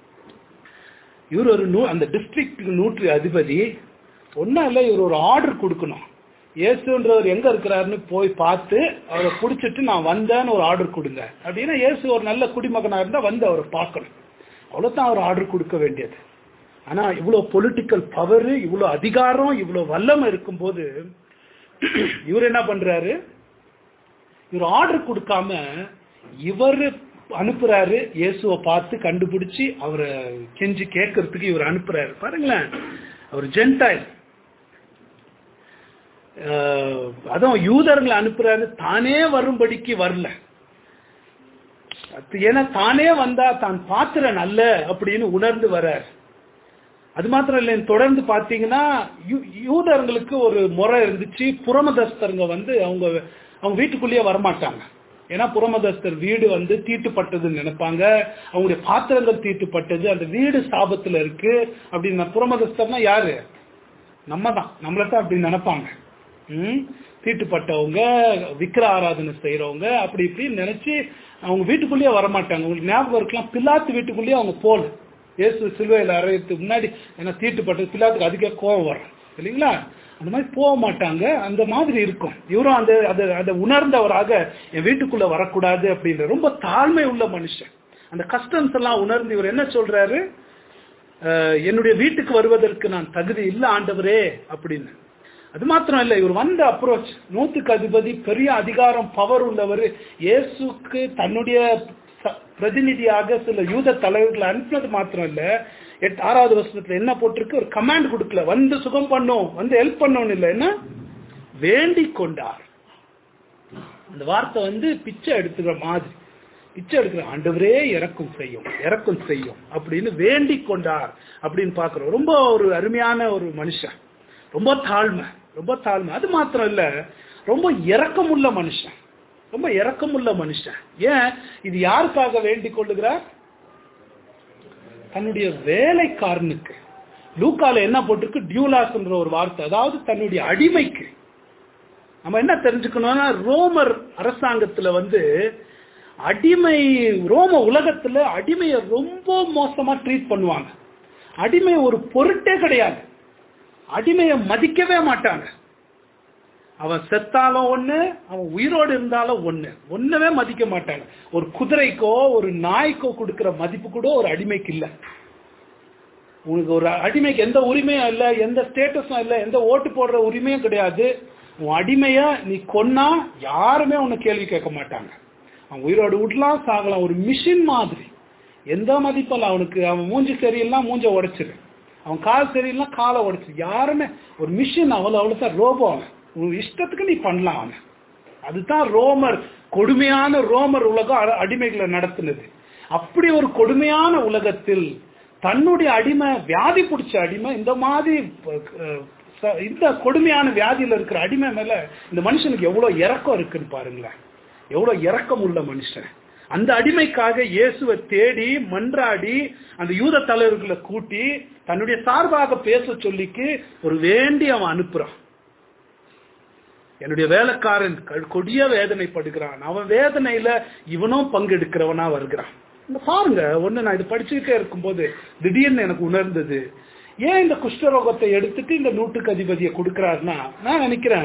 இவர் ஒரு நூ அந்த டிஸ்ட்ரிக்ட் நூற்று அதிபதி ஒன்றும் இல்லை இவர் ஒரு ஆர்டர் கொடுக்கணும் இயேசுன்றவர் எங்க இருக்கிறாருன்னு போய் பார்த்து அவரை பிடிச்சிட்டு நான் வந்தேன்னு ஒரு ஆர்டர் கொடுங்க அப்படின்னா இயேசு ஒரு நல்ல குடிமகனா இருந்தா வந்து அவரை பார்க்கணும் அவ்வளவுதான் அவர் ஆர்டர் கொடுக்க வேண்டியது ஆனா இவ்வளவு பொலிட்டிக்கல் பவர் இவ்வளவு அதிகாரம் இவ்வளவு வல்லமை இருக்கும்போது இவர் என்ன பண்றாரு இவர் ஆர்டர் கொடுக்காம இவர் அனுப்புறாரு இயேசுவை பார்த்து கண்டுபிடிச்சு அவரை கெஞ்சி கேட்கறதுக்கு இவர் அனுப்புறாரு பாருங்களேன் அவர் ஜென்டைல் அஹ், அதுவும் யூதர்களை அனுப்புறாரு தானே வரும்படிக்கு வரல அது ஏன்னா தானே வந்தா தான் பாத்திரன் அல்ல அப்படின்னு உணர்ந்து வர்றார் அது மாத்திரம் இல்லை தொடர்ந்து பாத்தீங்கன்னா யூ- யூதர்களுக்கு ஒரு முறை இருந்துச்சு புறமதஸ்தருங்க வந்து அவங்க அவங்க வீட்டுக்குள்ளேயே வரமாட்டாங்க ஏன்னா புறமதஸ்தர் வீடு வந்து தீட்டுப்பட்டதுன்னு நினைப்பாங்க அவங்களுடைய பாத்திரங்கள் தீட்டுப்பட்டது அந்த வீடு சாபத்துல இருக்கு அப்படின்னு புறமதஸ்தர்னா யாரு நம்ம தான் நம்மள தான் அப்படி நினைப்பாங்க ம்? தீட்டுப்பட்டவங்க விக்கிர ஆராதனை செய்யறவங்க அப்படி இப்படின்னு நினைச்சு அவங்க வீட்டுக்குள்ளேயே வரமாட்டாங்க உங்களுக்கு ஞாபகம் இருக்கலாம் பிலாத்து வீட்டுக்குள்ளேயே அவங்க போல இயேசு சிலுவையில் அறையறதுக்கு முன்னாடி ஏன்னா தீட்டுப்பட்டது பிலாத்துக்கு அதுக்கே கோபம் வரும் இல்லைங்களா அந்த மாதிரி போக மாட்டாங்க அந்த மாதிரி இருக்கும் இவரும் அந்த அதை அதை உணர்ந்தவராக என் வீட்டுக்குள்ள வரக்கூடாது அப்படின்ற ரொம்ப தாழ்மை உள்ள மனுஷன் அந்த கஸ்டம்ஸ் எல்லாம் உணர்ந்து இவர் என்ன சொல்றாரு அஹ், என்னுடைய வீட்டுக்கு வருவதற்கு நான் தகுதி இல்ல ஆண்டவரே அப்படின்னு அது மாத்திரம் இல்ல இவர் வந்த அப்ரோச் நூத்துக்கு அதிபதி பெரிய அதிகாரம் பவர் உள்ளவர் இயேசுக்கு தன்னுடைய ச- பிரதிநிதியாக சில யூத தலைவர்களை அனுப்பினது மாத்திரம் இல்ல எட்டு ஆறாவது வருஷத்துல என்ன போட்டிருக்கு ஒரு கமாண்ட் கொடுக்கல வந்து சுகம் பண்ணும் வந்து ஹெல்ப் பண்ணணும் இல்ல என்ன வேண்டிக் கொண்டார் அந்த வார்த்தை வந்து பிச்சை எடுத்துக்கிற மாதிரி பிச்சை எடுக்கிற ஆண்டவரே இறக்கும் செய்யும் இறக்கும் செய்யும் அப்படின்னு வேண்டிக் கொண்டார் அப்படின்னு பாக்குறோம் ரொம்ப ஒரு அருமையான ஒரு மனுஷன் ரொம்ப தாழ்மை ரொம்ப தாழ்மை அது மாத்திரம் இல்ல ரொம்ப இரக்கமுள்ள மனுஷன் ரொம்ப இரக்கமுள்ள மனுஷன் ஏன் இது யாருக்காக வேண்டிக் கொள்ளுகிறார் தன்னுடைய வேலைக்காரனுக்கு லூக்கால என்ன போட்டிருக்கு டியூலாஸ்ன்ற ஒரு வார்த்தை அதாவது தன்னுடைய அடிமைக்கு நம்ம என்ன தெரிஞ்சுக்கணும்னா ரோமர் அரசாங்கத்துல வந்து அடிமை ரோம உலகத்துல அடிமையை ரொம்ப மோசமா ட்ரீட் பண்ணுவாங்க அடிமை ஒரு பொருட்டே கிடையாது அடிமையை மதிக்கவே மாட்டாங்க அவன் செத்தாலும் ஒண்ணு அவன் உயிரோடு இருந்தாலும் ஒண்ணு ஒண்ணுமே மதிக்க மாட்டாங்க ஒரு குதிரைக்கோ ஒரு நாய்க்கோ கொடுக்கிற மதிப்பு கூட ஒரு அடிமைக்கு இல்ல உனக்கு ஒரு அடிமைக்கு எந்த உரிமையும் இல்ல எந்த ஸ்டேட்டஸும் இல்ல எந்த ஓட்டு போடுற உரிமையும் கிடையாது உன் அடிமைய நீ கொன்னா யாருமே உன்னை கேள்வி கேட்க மாட்டாங்க அவன் உயிரோடு விடலாம் சாகலாம் ஒரு மிஷின் மாதிரி எந்த மதிப்பல்ல அவனுக்கு அவன் மூஞ்சி சரியில்லைனா மூஞ்ச உடைச்சிரு அவன் கால் சரியில்லைனா காலை உடைச்சிரு யாருமே ஒரு மிஷின் அவ்வளவு அவ்வளவு ரோபோ அவன் உன் இஷ்டத்துக்கு நீ பண்ணலாம் அவன் அதுதான் ரோமர் கொடுமையான ரோமர் உலகம் அ- அடிமைகளை நடத்துனது அப்படி ஒரு கொடுமையான உலகத்தில் தன்னுடைய அடிமை வியாதி பிடிச்ச அடிமை இந்த மாதிரி அஹ், ச- இந்த கொடுமையான வியாதியில இருக்கிற அடிமை மேல இந்த மனுஷனுக்கு எவ்வளவு இரக்கம் இருக்குன்னு பாருங்களேன் எவ்வளவு இரக்கம் உள்ள மனுஷன் அந்த அடிமைக்காக இயேசுவை தேடி மன்றாடி அந்த யூத தலைவர்களை கூட்டி தன்னுடைய சார்பாக பேச சொல்லிக்கு ஒரு வேண்டி அவன் அனுப்புறான் என்னுடைய வேலைக்காரன் க- கொடிய வேதனைப்படுகிறான் அவன் வேதனையில இவனும் பங்கெடுக்கிறவனா வருகிறான் இங்க பாருங்க ஒண்ணு நான் இது படிச்சுக்கிட்டே இருக்கும்போது திடீர்னு எனக்கு உணர்ந்தது ஏன் இந்த குஷ்டரோகத்தை எடுத்துட்டு இந்த நூற்றுக்கு அதிபதியை கொடுக்கிறாருன்னா நான் நினைக்கிறேன்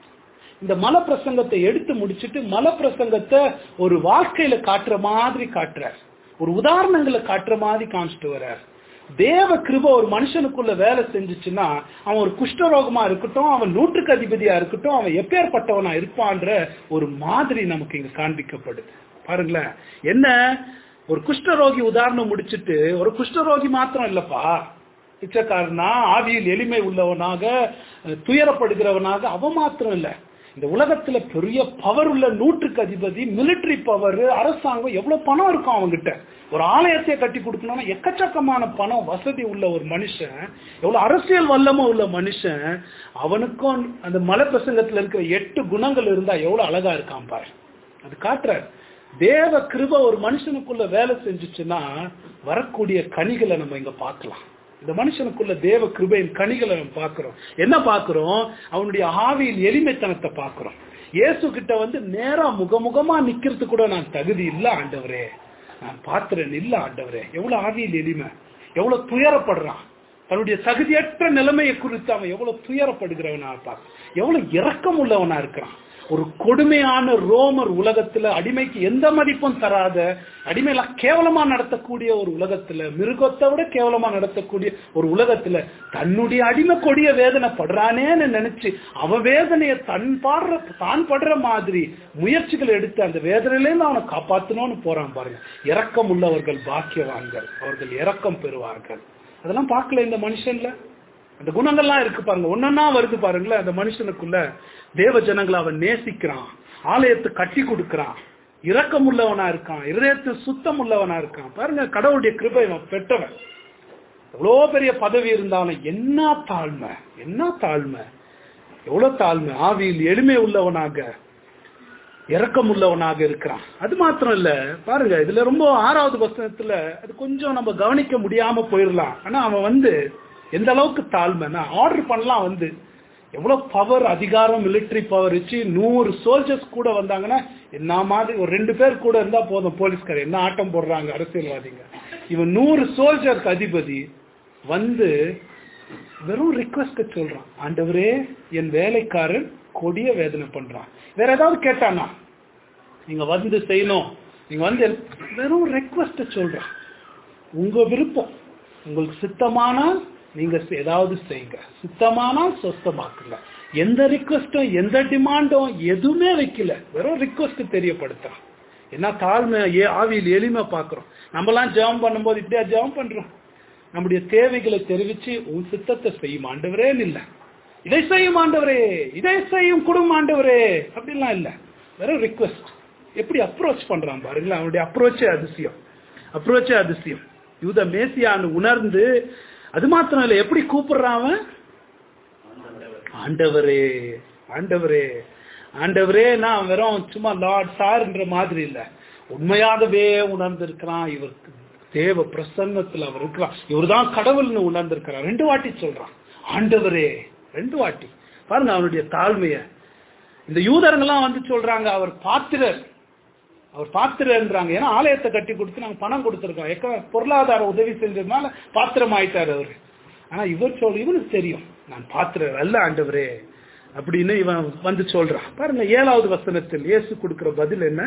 இந்த மல பிரசங்கத்தை எடுத்து முடிச்சிட்டு மல பிரசங்கத்தை ஒரு வாழ்க்கையில காட்டுற மாதிரி காட்டுறார் ஒரு உதாரணங்களை காட்டுற மாதிரி காமிச்சிட்டு வர்றார் தேவ கிருப ஒரு மனுஷனுக்குள்ள வேலை செஞ்சுச்சுன்னா அவன் ஒரு குஷ்டரோகமா இருக்கட்டும் அவன் நூற்றுக்கு அதிபதியா இருக்கட்டும் அவன் எப்பேற்பட்டவனா இருப்பான்ற ஒரு மாதிரி நமக்கு இங்க காண்பிக்கப்படுது பாருங்களேன் என்ன ஒரு குஷ்டரோகி உதாரணம் முடிச்சிட்டு ஒரு குஷ்டரோகி மாத்திரம் இல்லப்பா பிச்சைக்காரனா ஆவியில் எளிமை உள்ளவனாக அஹ், துயரப்படுகிறவனாக அவன் மாத்திரம் இல்ல இந்த உலகத்துல பெரிய பவர் உள்ள நூற்றுக்கு அதிபதி மிலிட்டரி பவர் அரசாங்கம் எவ்வளவு பணம் இருக்கும் அவங்கிட்ட ஒரு ஆலயத்தையே கட்டி கொடுக்கணும்னா எக்கச்சக்கமான பணம் வசதி உள்ள ஒரு மனுஷன் எவ்வளவு அரசியல் வல்லமை உள்ள மனுஷன் அவனுக்கும் அந்த மலை பிரசங்கத்துல இருக்கிற எட்டு குணங்கள் இருந்தா எவ்வளவு அழகா இருக்கான் பாரு அது காட்டுறார் தேவ கிருப ஒரு மனுஷனுக்குள்ள வேலை செஞ்சுச்சுன்னா வரக்கூடிய கனிகளை நம்ம இங்க பார்க்கலாம் இந்த மனுஷனுக்குள்ள தேவ கிருபையின் கனிகளை நம்ம பார்க்கிறோம் என்ன பார்க்கிறோம் அவனுடைய ஆவியின் எளிமைத்தனத்தை பார்க்கிறோம் இயேசு கிட்ட வந்து நேரா முகமுகமா நிக்கிறது கூட நான் தகுதி இல்ல ஆண்டவரே நான் பார்க்கிறேன் இல்ல ஆண்டவரே எவ்வளவு ஆவியில் எளிமை எவ்வளவு துயரப்படுறான் தன்னுடைய தகுதியற்ற நிலைமையை குறித்து அவன் எவ்வளவு துயரப்படுகிறவனா இருப்பான் எவ்வளவு இரக்கம் உள்ளவனா இருக்கிறான் ஒரு கொடுமையான ரோமர் உலகத்துல அடிமைக்கு எந்த மதிப்பும் தராத அடிமையில கேவலமா நடத்தக்கூடிய ஒரு உலகத்துல மிருகத்தை விட கேவலமா நடத்தக்கூடிய ஒரு உலகத்துல தன்னுடைய அடிமை கொடிய வேதனை படுறானேன்னு நினைச்சு அவ வேதனையை தன் பாடுற தான் படுற மாதிரி முயற்சிகள் எடுத்து அந்த வேதனையிலேருந்து அவனை காப்பாத்தணும்னு போறான் பாருங்க இரக்கம் உள்ளவர்கள் பாக்கியவான்கள் அவர்கள் இரக்கம் பெறுவார்கள் அதெல்லாம் பார்க்கல இந்த மனுஷன்ல அந்த குணங்கள்லாம் இருக்கு பாருங்க ஒன்னொன்னா வருது பாருங்களேன் அந்த மனுஷனுக்குள்ள தேவ ஜனங்களை அவன் நேசிக்கிறான் ஆலயத்தை கட்டி கொடுக்கிறான் இரக்கம் உள்ளவனா இருக்கான் இதயத்தில் சுத்தம் உள்ளவனா இருக்கான் பாருங்க கடவுளுடைய கிருபை அவன் பெற்றவன் எவ்வளோ பெரிய பதவி இருந்தாலும் என்ன தாழ்மை என்ன தாழ்மை எவ்வளவு தாழ்மை ஆவியில் எளிமை உள்ளவனாக இரக்கம் உள்ளவனாக இருக்கிறான் அது மாத்திரம் இல்ல பாருங்க இதுல ரொம்ப ஆறாவது வசனத்துல அது கொஞ்சம் நம்ம கவனிக்க முடியாம போயிடலாம் ஆனா அவன் வந்து எந்த அளவுக்கு தாழ்மைனா ஆர்டர் பண்ணலாம் வந்து எவ்வளவு பவர் அதிகாரம் மிலிட்டரி பவர் வச்சு நூறு சோல்ஜர்ஸ் கூட வந்தாங்கன்னா என்ன மாதிரி ஒரு ரெண்டு பேர் கூட இருந்தா போதும் போலீஸ்கார் என்ன ஆட்டம் போடுறாங்க அரசியல்வாதிங்க இவன் நூறு சோல்ஜருக்கு அதிபதி வந்து வெறும் ரிக்வஸ்ட் சொல்றான் ஆண்டவரே என் வேலைக்காரன் கொடிய வேதனை பண்றான் வேற ஏதாவது கேட்டானா நீங்க வந்து செய்யணும் நீங்க வந்து எனக்கு- வெறும் ரெக்வஸ்ட் சொல்றான் உங்க விருப்பம் உங்களுக்கு சித்தமானா நீங்க செ- ஏதாவது செய்யுங்க சித்தமானா சொஸ்தமாக்குங்க எந்த ரிக்வஸ்டும் எந்த டிமாண்டும் எதுவுமே வைக்கல வெறும் ரிக்வஸ்ட் தெரியப்படுத்துறான் என்ன தாழ்மை ஏ ஆவியில் எளிமை பார்க்கிறோம் நம்மலாம் ஜெபம் பண்ணும்போது இப்படியா ஜெபம் பண்றோம் நம்முடைய தேவைகளை தெரிவிச்சு உன் சித்தத்தை செய்யும் ஆண்டவரேன்னு இல்ல இதை செய்யும் ஆண்டவரே இதை செய்யும் குடும்ப ஆண்டவரே அப்படிலாம் இல்ல வெறும் ரிக்வஸ்ட் எப்படி அப்ரோச் பண்றான் பாருங்களேன் அவனுடைய அப்ரோச்சே அதிசயம் அப்ரோச்சே அதிசயம் யூத மேசியான்னு உணர்ந்து அது மாத்திரம் இல்ல எப்படி கூப்பிடுறான் அவன் ஆண்டவரே ஆண்டவரே ஆண்டவரே நான் வெறும் சும்மா லார்ட் சார்ன்ற மாதிரி இல்ல உண்மையாகவே உணர்ந்திருக்கிறான் இவருக்கு தேவ பிரசன்னத்துல அவர் இருக்கிறான் இவர்தான் கடவுள்னு உணர்ந்திருக்கிறான் ரெண்டு வாட்டி சொல்றான் ஆண்டவரே ரெண்டு வாட்டி பாருங்க அவனுடைய தாழ்மைய இந்த யூதர்கள்லாம் வந்து சொல்றாங்க அவர் பாத்திரர் அவர் பாத்திரன்றாங்க ஏன்னா ஆலயத்தை கட்டி கொடுத்து நாங்க பணம் கொடுத்துருக்கோம் எக்க பொருளாதார உதவி செஞ்சதுனால பாத்திரம் ஆயிட்டாரு அவரு ஆனா இவர் சொல் இவனுக்கு தெரியும் நான் பாத்திரர் அல்ல ஆண்டவரே அப்படின்னு இவன் வந்து சொல்றான் பாருங்க ஏழாவது வசனத்தில் இயேசு கொடுக்கிற பதில் என்ன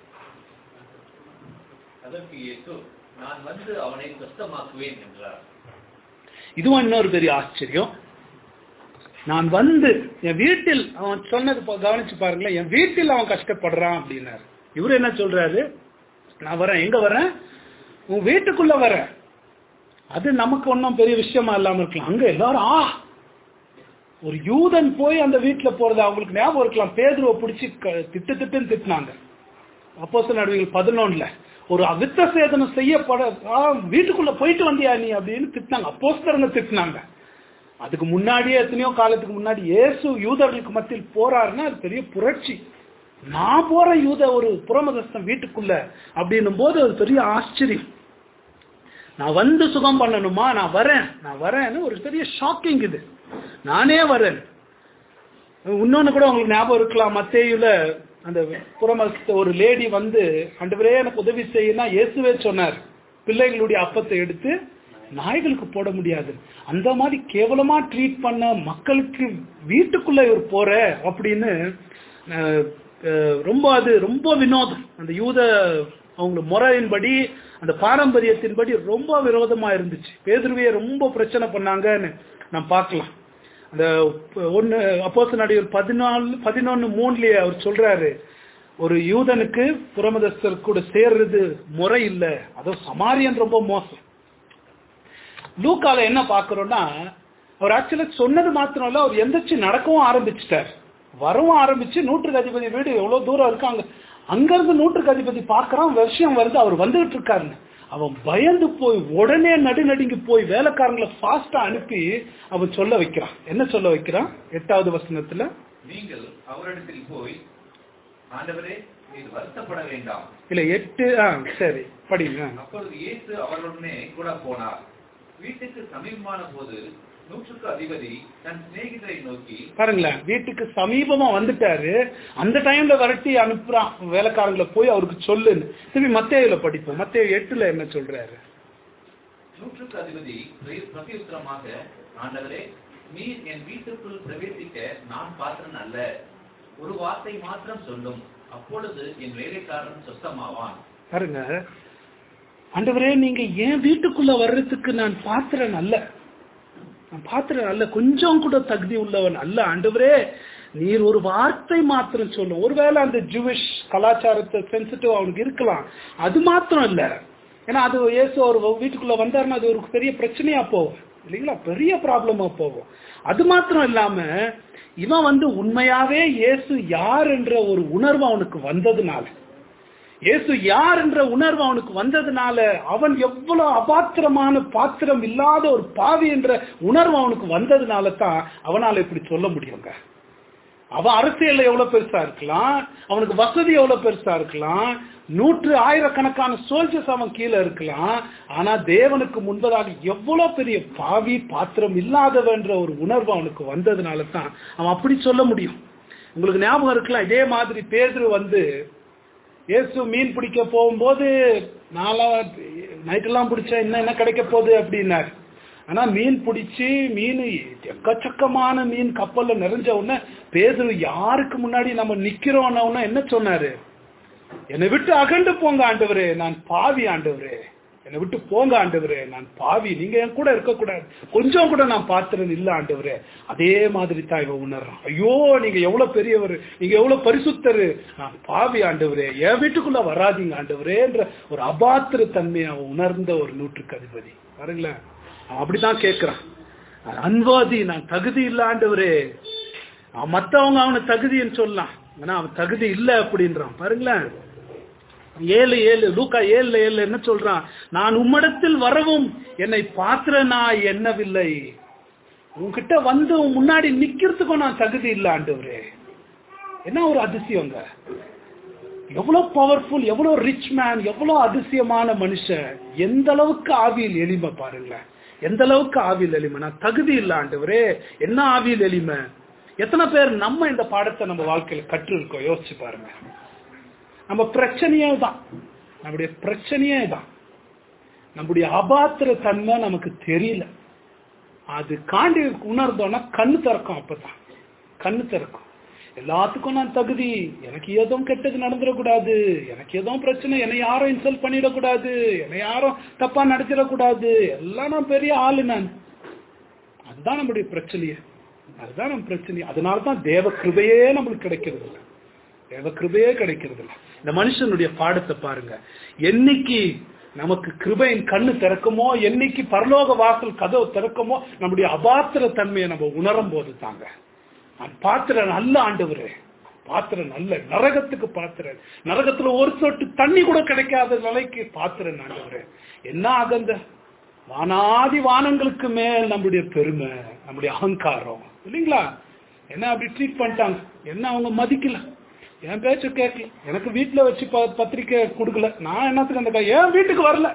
அதற்கு இயேசு நான் வந்து அவனை சுத்தமாக்குவேன் என்றார் இதுவும் இன்னொரு பெரிய ஆச்சரியம் நான் வந்து என் வீட்டில் அவன் சொன்னது பா- கவனிச்சு பாருங்களேன் என் வீட்டில் அவன் கஷ்டப்படுறான் அப்படின்னாரு இவரு என்ன சொல்றாரு நான் வரேன் எங்க வரேன் உன் வீட்டுக்குள்ள வரேன் அது நமக்கு ஒன்றும் பெரிய விஷயமா இல்லாம இருக்கலாம் அங்க எல்லாரும் ஆ ஒரு யூதன் போய் அந்த வீட்டுல போறது அவங்களுக்கு ஞாபகம் இருக்கலாம் பேதுருவை பிடிச்சி க- திட்டு திட்டுன்னு திட்டினாங்க அப்போஸ்தலர் நடவடிக்கைகள் பதினொன்னுல ஒரு அவித்த சேதனம் செய்யப்பட ஆ, வீட்டுக்குள்ள போயிட்டு வந்தியா நீ அப்படின்னு திட்டினாங்க அப்போஸ்தலங்க திட்டினாங்க அதுக்கு முன்னாடியே எத்தனையோ காலத்துக்கு முன்னாடி இயேசு யூதர்களுக்கு மத்தியில் போறாருன்னா அது பெரிய புரட்சி நான் போறேன் யூத ஒரு புறமதஸ்தன் வீட்டுக்குள்ள அப்படின்னும் போது அது பெரிய ஆச்சரியம் நான் வந்து சுகம் பண்ணணுமா நான் வரேன் நான் வரேன்னு ஒரு பெரிய ஷாக்கிங் இது நானே வரேன் இன்னொன்னு கூட உங்களுக்கு ஞாபகம் இருக்கலாம் மத்தேயுல அந்த புறமஸ்த ஒரு லேடி வந்து ஆண்டவரே எனக்கு உதவி செய்யனா இயேசுவே சொன்னார் பிள்ளைகளுடைய அப்பத்தை எடுத்து நாய்களுக்கு போட முடியாது அந்த மாதிரி கேவலமா ட்ரீட் பண்ண மக்களுக்கு வீட்டுக்குள்ள இவர் போற அப்படின்னு அஹ், அஹ், ரொம்ப அது ரொம்ப வினோதம் அந்த யூத அவங்க முறையின்படி அந்த பாரம்பரியத்தின்படி ரொம்ப விரோதமா இருந்துச்சு பேதுருவையை ரொம்ப பிரச்சனை பண்ணாங்கன்னு நாம் பார்க்கலாம் அந்த ஒன்னு அப்போஸ் நடிகர் பதினாலு பதினொன்னு மூணுலயே அவர் சொல்றாரு ஒரு யூதனுக்கு புறமதஸ்தர் கூட சேர்றது முறை இல்ல அதோ சமாரியன் ரொம்ப மோசம் லூக்கால என்ன பாக்குறோம்னா அவர் ஆக்சுவலா சொன்னது மாத்திரம் இல்ல அவர் எந்திரிச்சு நடக்கவும் ஆரம்பிச்சிட்டார் வரவும் ஆரம்பிச்சு நூற்றுக்கு அதிபதி வீடு எவ்வளவு தூரம் இருக்கு அங்க அங்க இருந்து நூற்றுக்கு அதிபதி பாக்குறான் விஷயம் வருது அவர் வந்துகிட்டு இருக்காருன்னு அவன் பயந்து போய் உடனே நடுநடுங்கி போய் வேலைக்காரங்களை ஃபாஸ்டா அனுப்பி அவன் சொல்ல வைக்கிறான் என்ன சொல்ல வைக்கிறான் எட்டாவது வசனத்துல நீங்கள் அவரிடத்தில் போய் ஆண்டவரே நீர் வருத்தப்பட வேண்டாம் இல்ல எட்டு ஆ சரி படிங்க அப்பொழுது இயேசு அவர்களுடனே கூட போனார் வீட்டுக்கு சமீபமான போது நூற்றுக்கு அதிபதி தன் சிநேகிதரை நோக்கி பாருங்களேன் வீட்டுக்கு சமீபமா வந்துட்டாரு அந்த டைம்ல விரட்டி அனுப்புறான் வேலைக்காரங்களை போய் அவருக்கு சொல்லுன்னு திரும்பி மத்தேயில படிப்போம் மத்தேயு எட்டுல என்ன சொல்றாரு நூற்றுக்கு அதிபதி பிர- பிரதியுத்தரமாக ஆண்டவரே நீர் என் வீட்டுக்குள் பிரவேசிக்க நான் பாத்திரன் அல்ல ஒரு வார்த்தை மாத்திரம் சொல்லும் அப்பொழுது என் வேலைக்காரன் சொஸ்தமாவான் பாருங்க ஆண்டவரே நீங்க ஏன் வீட்டுக்குள்ள வர்றதுக்கு நான் பாத்திரன் அல்ல நான் பாத்திரன் அல்ல கொஞ்சம் கூட தகுதி உள்ளவன் அல்ல ஆண்டவரே நீர் ஒரு வார்த்தை மாத்திரம் சொல்லும் ஒருவேளை அந்த ஜூவிஷ் கலாச்சாரத்தை சென்சிட்டிவ் அவனுக்கு இருக்கலாம் அது மாத்திரம் இல்ல ஏன்னா அது இயேசு ஒரு வீட்டுக்குள்ள வந்தாருன்னா அது ஒரு பெரிய பிரச்சனையா போகும் இல்லைங்களா பெரிய ப்ராப்ளமா போகும் அது மாத்திரம் இல்லாம இவன் வந்து உண்மையாவே இயேசு யார் என்ற ஒரு உணர்வு அவனுக்கு வந்ததுனால இயேசு யார் என்ற உணர்வு அவனுக்கு வந்ததுனால அவன் எவ்வளவு அபாத்திரமான பாத்திரம் இல்லாத ஒரு பாவி என்ற உணர்வு அவனுக்கு வந்ததுனால தான் அவனால இப்படி சொல்ல முடியுங்க அவன் அரசியல்ல எவ்வளவு பெருசா இருக்கலாம் அவனுக்கு வசதி எவ்வளவு பெருசா இருக்கலாம் நூற்று ஆயிரக்கணக்கான சோல்ஜர்ஸ் அவன் கீழே இருக்கலாம் ஆனா தேவனுக்கு முன்பதாக எவ்வளவு பெரிய பாவி பாத்திரம் இல்லாதவன்ற ஒரு உணர்வு அவனுக்கு வந்ததுனால தான் அவன் அப்படி சொல்ல முடியும் உங்களுக்கு ஞாபகம் இருக்கலாம் இதே மாதிரி பேதுரு வந்து இயேசு மீன் பிடிக்க போகும்போது நாளா நைட்டெல்லாம் பிடிச்சா என்ன என்ன கிடைக்க போகுது அப்படின்னாரு ஆனா மீன் பிடிச்சி மீன் எக்கச்சக்கமான மீன் கப்பல்ல நிறைஞ்ச உடனே பேதுரு யாருக்கு முன்னாடி நம்ம நிக்கிறோம்ன உடனே என்ன சொன்னாரு என்னை விட்டு அகண்டு போங்க ஆண்டவரே நான் பாவி ஆண்டவரே என்னை விட்டு போங்க ஆண்டவரே நான் பாவி நீங்க என் கூட இருக்கக்கூடாது கொஞ்சம் கூட நான் பாத்திரன் இல்ல ஆண்டவரே அதே மாதிரி தான் இவன் உணர்றான் ஐயோ நீங்க எவ்வளவு பெரியவர் நீங்க எவ்வளவு பரிசுத்தரு நான் பாவி ஆண்டவரே என் வீட்டுக்குள்ள வராதீங்க ஆண்டவரேன்ற ஒரு அபாத்திர தன்மையை அவன் உணர்ந்த ஒரு நூற்றுக்கு அதிபதி பாருங்களேன் அவன் அப்படிதான் கேட்கிறான் அன்வாதி நான் தகுதி இல்ல ஆண்டவரே அவன் மத்தவங்க அவனை தகுதின்னு சொல்லலாம் ஆனா அவன் தகுதி இல்ல அப்படின்றான் பாருங்களேன் ஏழு ஏழு லூக்கா ஏழு ஏழு என்ன சொல்றான் நான் உம்மிடத்தில் வரவும் என்னை பாத்திர நான் எண்ணவில்லை உன்கிட்ட வந்து உன் முன்னாடி நிக்கிறதுக்கும் நான் தகுதி இல்ல ஆண்டவரே என்ன ஒரு அதிசயங்க எவ்வளவு பவர்ஃபுல் எவ்வளவு ரிச் மேன் எவ்வளவு அதிசயமான மனுஷன் எந்த அளவுக்கு ஆவியில் எளிமை பாருங்களேன் எந்த அளவுக்கு ஆவியில் எளிமை நான் தகுதி இல்ல ஆண்டவரே என்ன ஆவியில் எளிமை எத்தனை பேர் நம்ம இந்த பாடத்தை நம்ம வாழ்க்கையில கற்று இருக்கோம் யோசிச்சு பாருங்க நம்ம பிரச்சனையே தான் நம்முடைய பிரச்சனையே தான் நம்முடைய அபாத்திர தன்மை நமக்கு தெரியல அது காண்டி உணர்ந்தோம்னா கண்ணு திறக்கும் அப்பதான் கண்ணு திறக்கும் எல்லாத்துக்கும் நான் தகுதி எனக்கு எதுவும் கெட்டது நடந்துடக்கூடாது எனக்கு எதுவும் பிரச்சனை என்னை யாரும் இன்சல்ட் பண்ணிடக்கூடாது என்னை யாரும் தப்பா நடத்திடக்கூடாது எல்லாம் நான் பெரிய ஆளு நான் அதுதான் நம்முடைய பிரச்சனையே அதுதான் நம்ம பிரச்சனை அதனால தான் தேவ கிருபையே நம்மளுக்கு கிடைக்கிறது இல்லை தேவ கிருபையே கிடைக்கிறது இல்லை இந்த மனுஷனுடைய பாடத்தை பாருங்க என்னைக்கு நமக்கு கிருபையின் கண்ணு திறக்குமோ என்னைக்கு பரலோக வாசல் கதவு திறக்குமோ நம்முடைய அபாத்திர தன்மையை நம்ம உணரும் போது தாங்க நான் பாத்திர நல்ல ஆண்டவரே பாத்திரம் நல்ல நரகத்துக்கு பாத்திரன் நரகத்துல ஒரு சொட்டு தண்ணி கூட கிடைக்காத நிலைக்கு பாத்திரன் ஆண்டவரே என்ன அகந்த வானாதி வானங்களுக்கு மேல் நம்முடைய பெருமை நம்முடைய அகங்காரம் இல்லைங்களா என்ன அப்படி ட்ரீட் பண்ணிட்டாங்க என்ன அவங்க மதிக்கல என் பேச்ச கேட்கல எனக்கு வீட்டுல வச்சு ப- பத்திரிக்கை கொடுக்கல நான் என்னத்துக்கு அந்த கா- என் வீட்டுக்கு வரல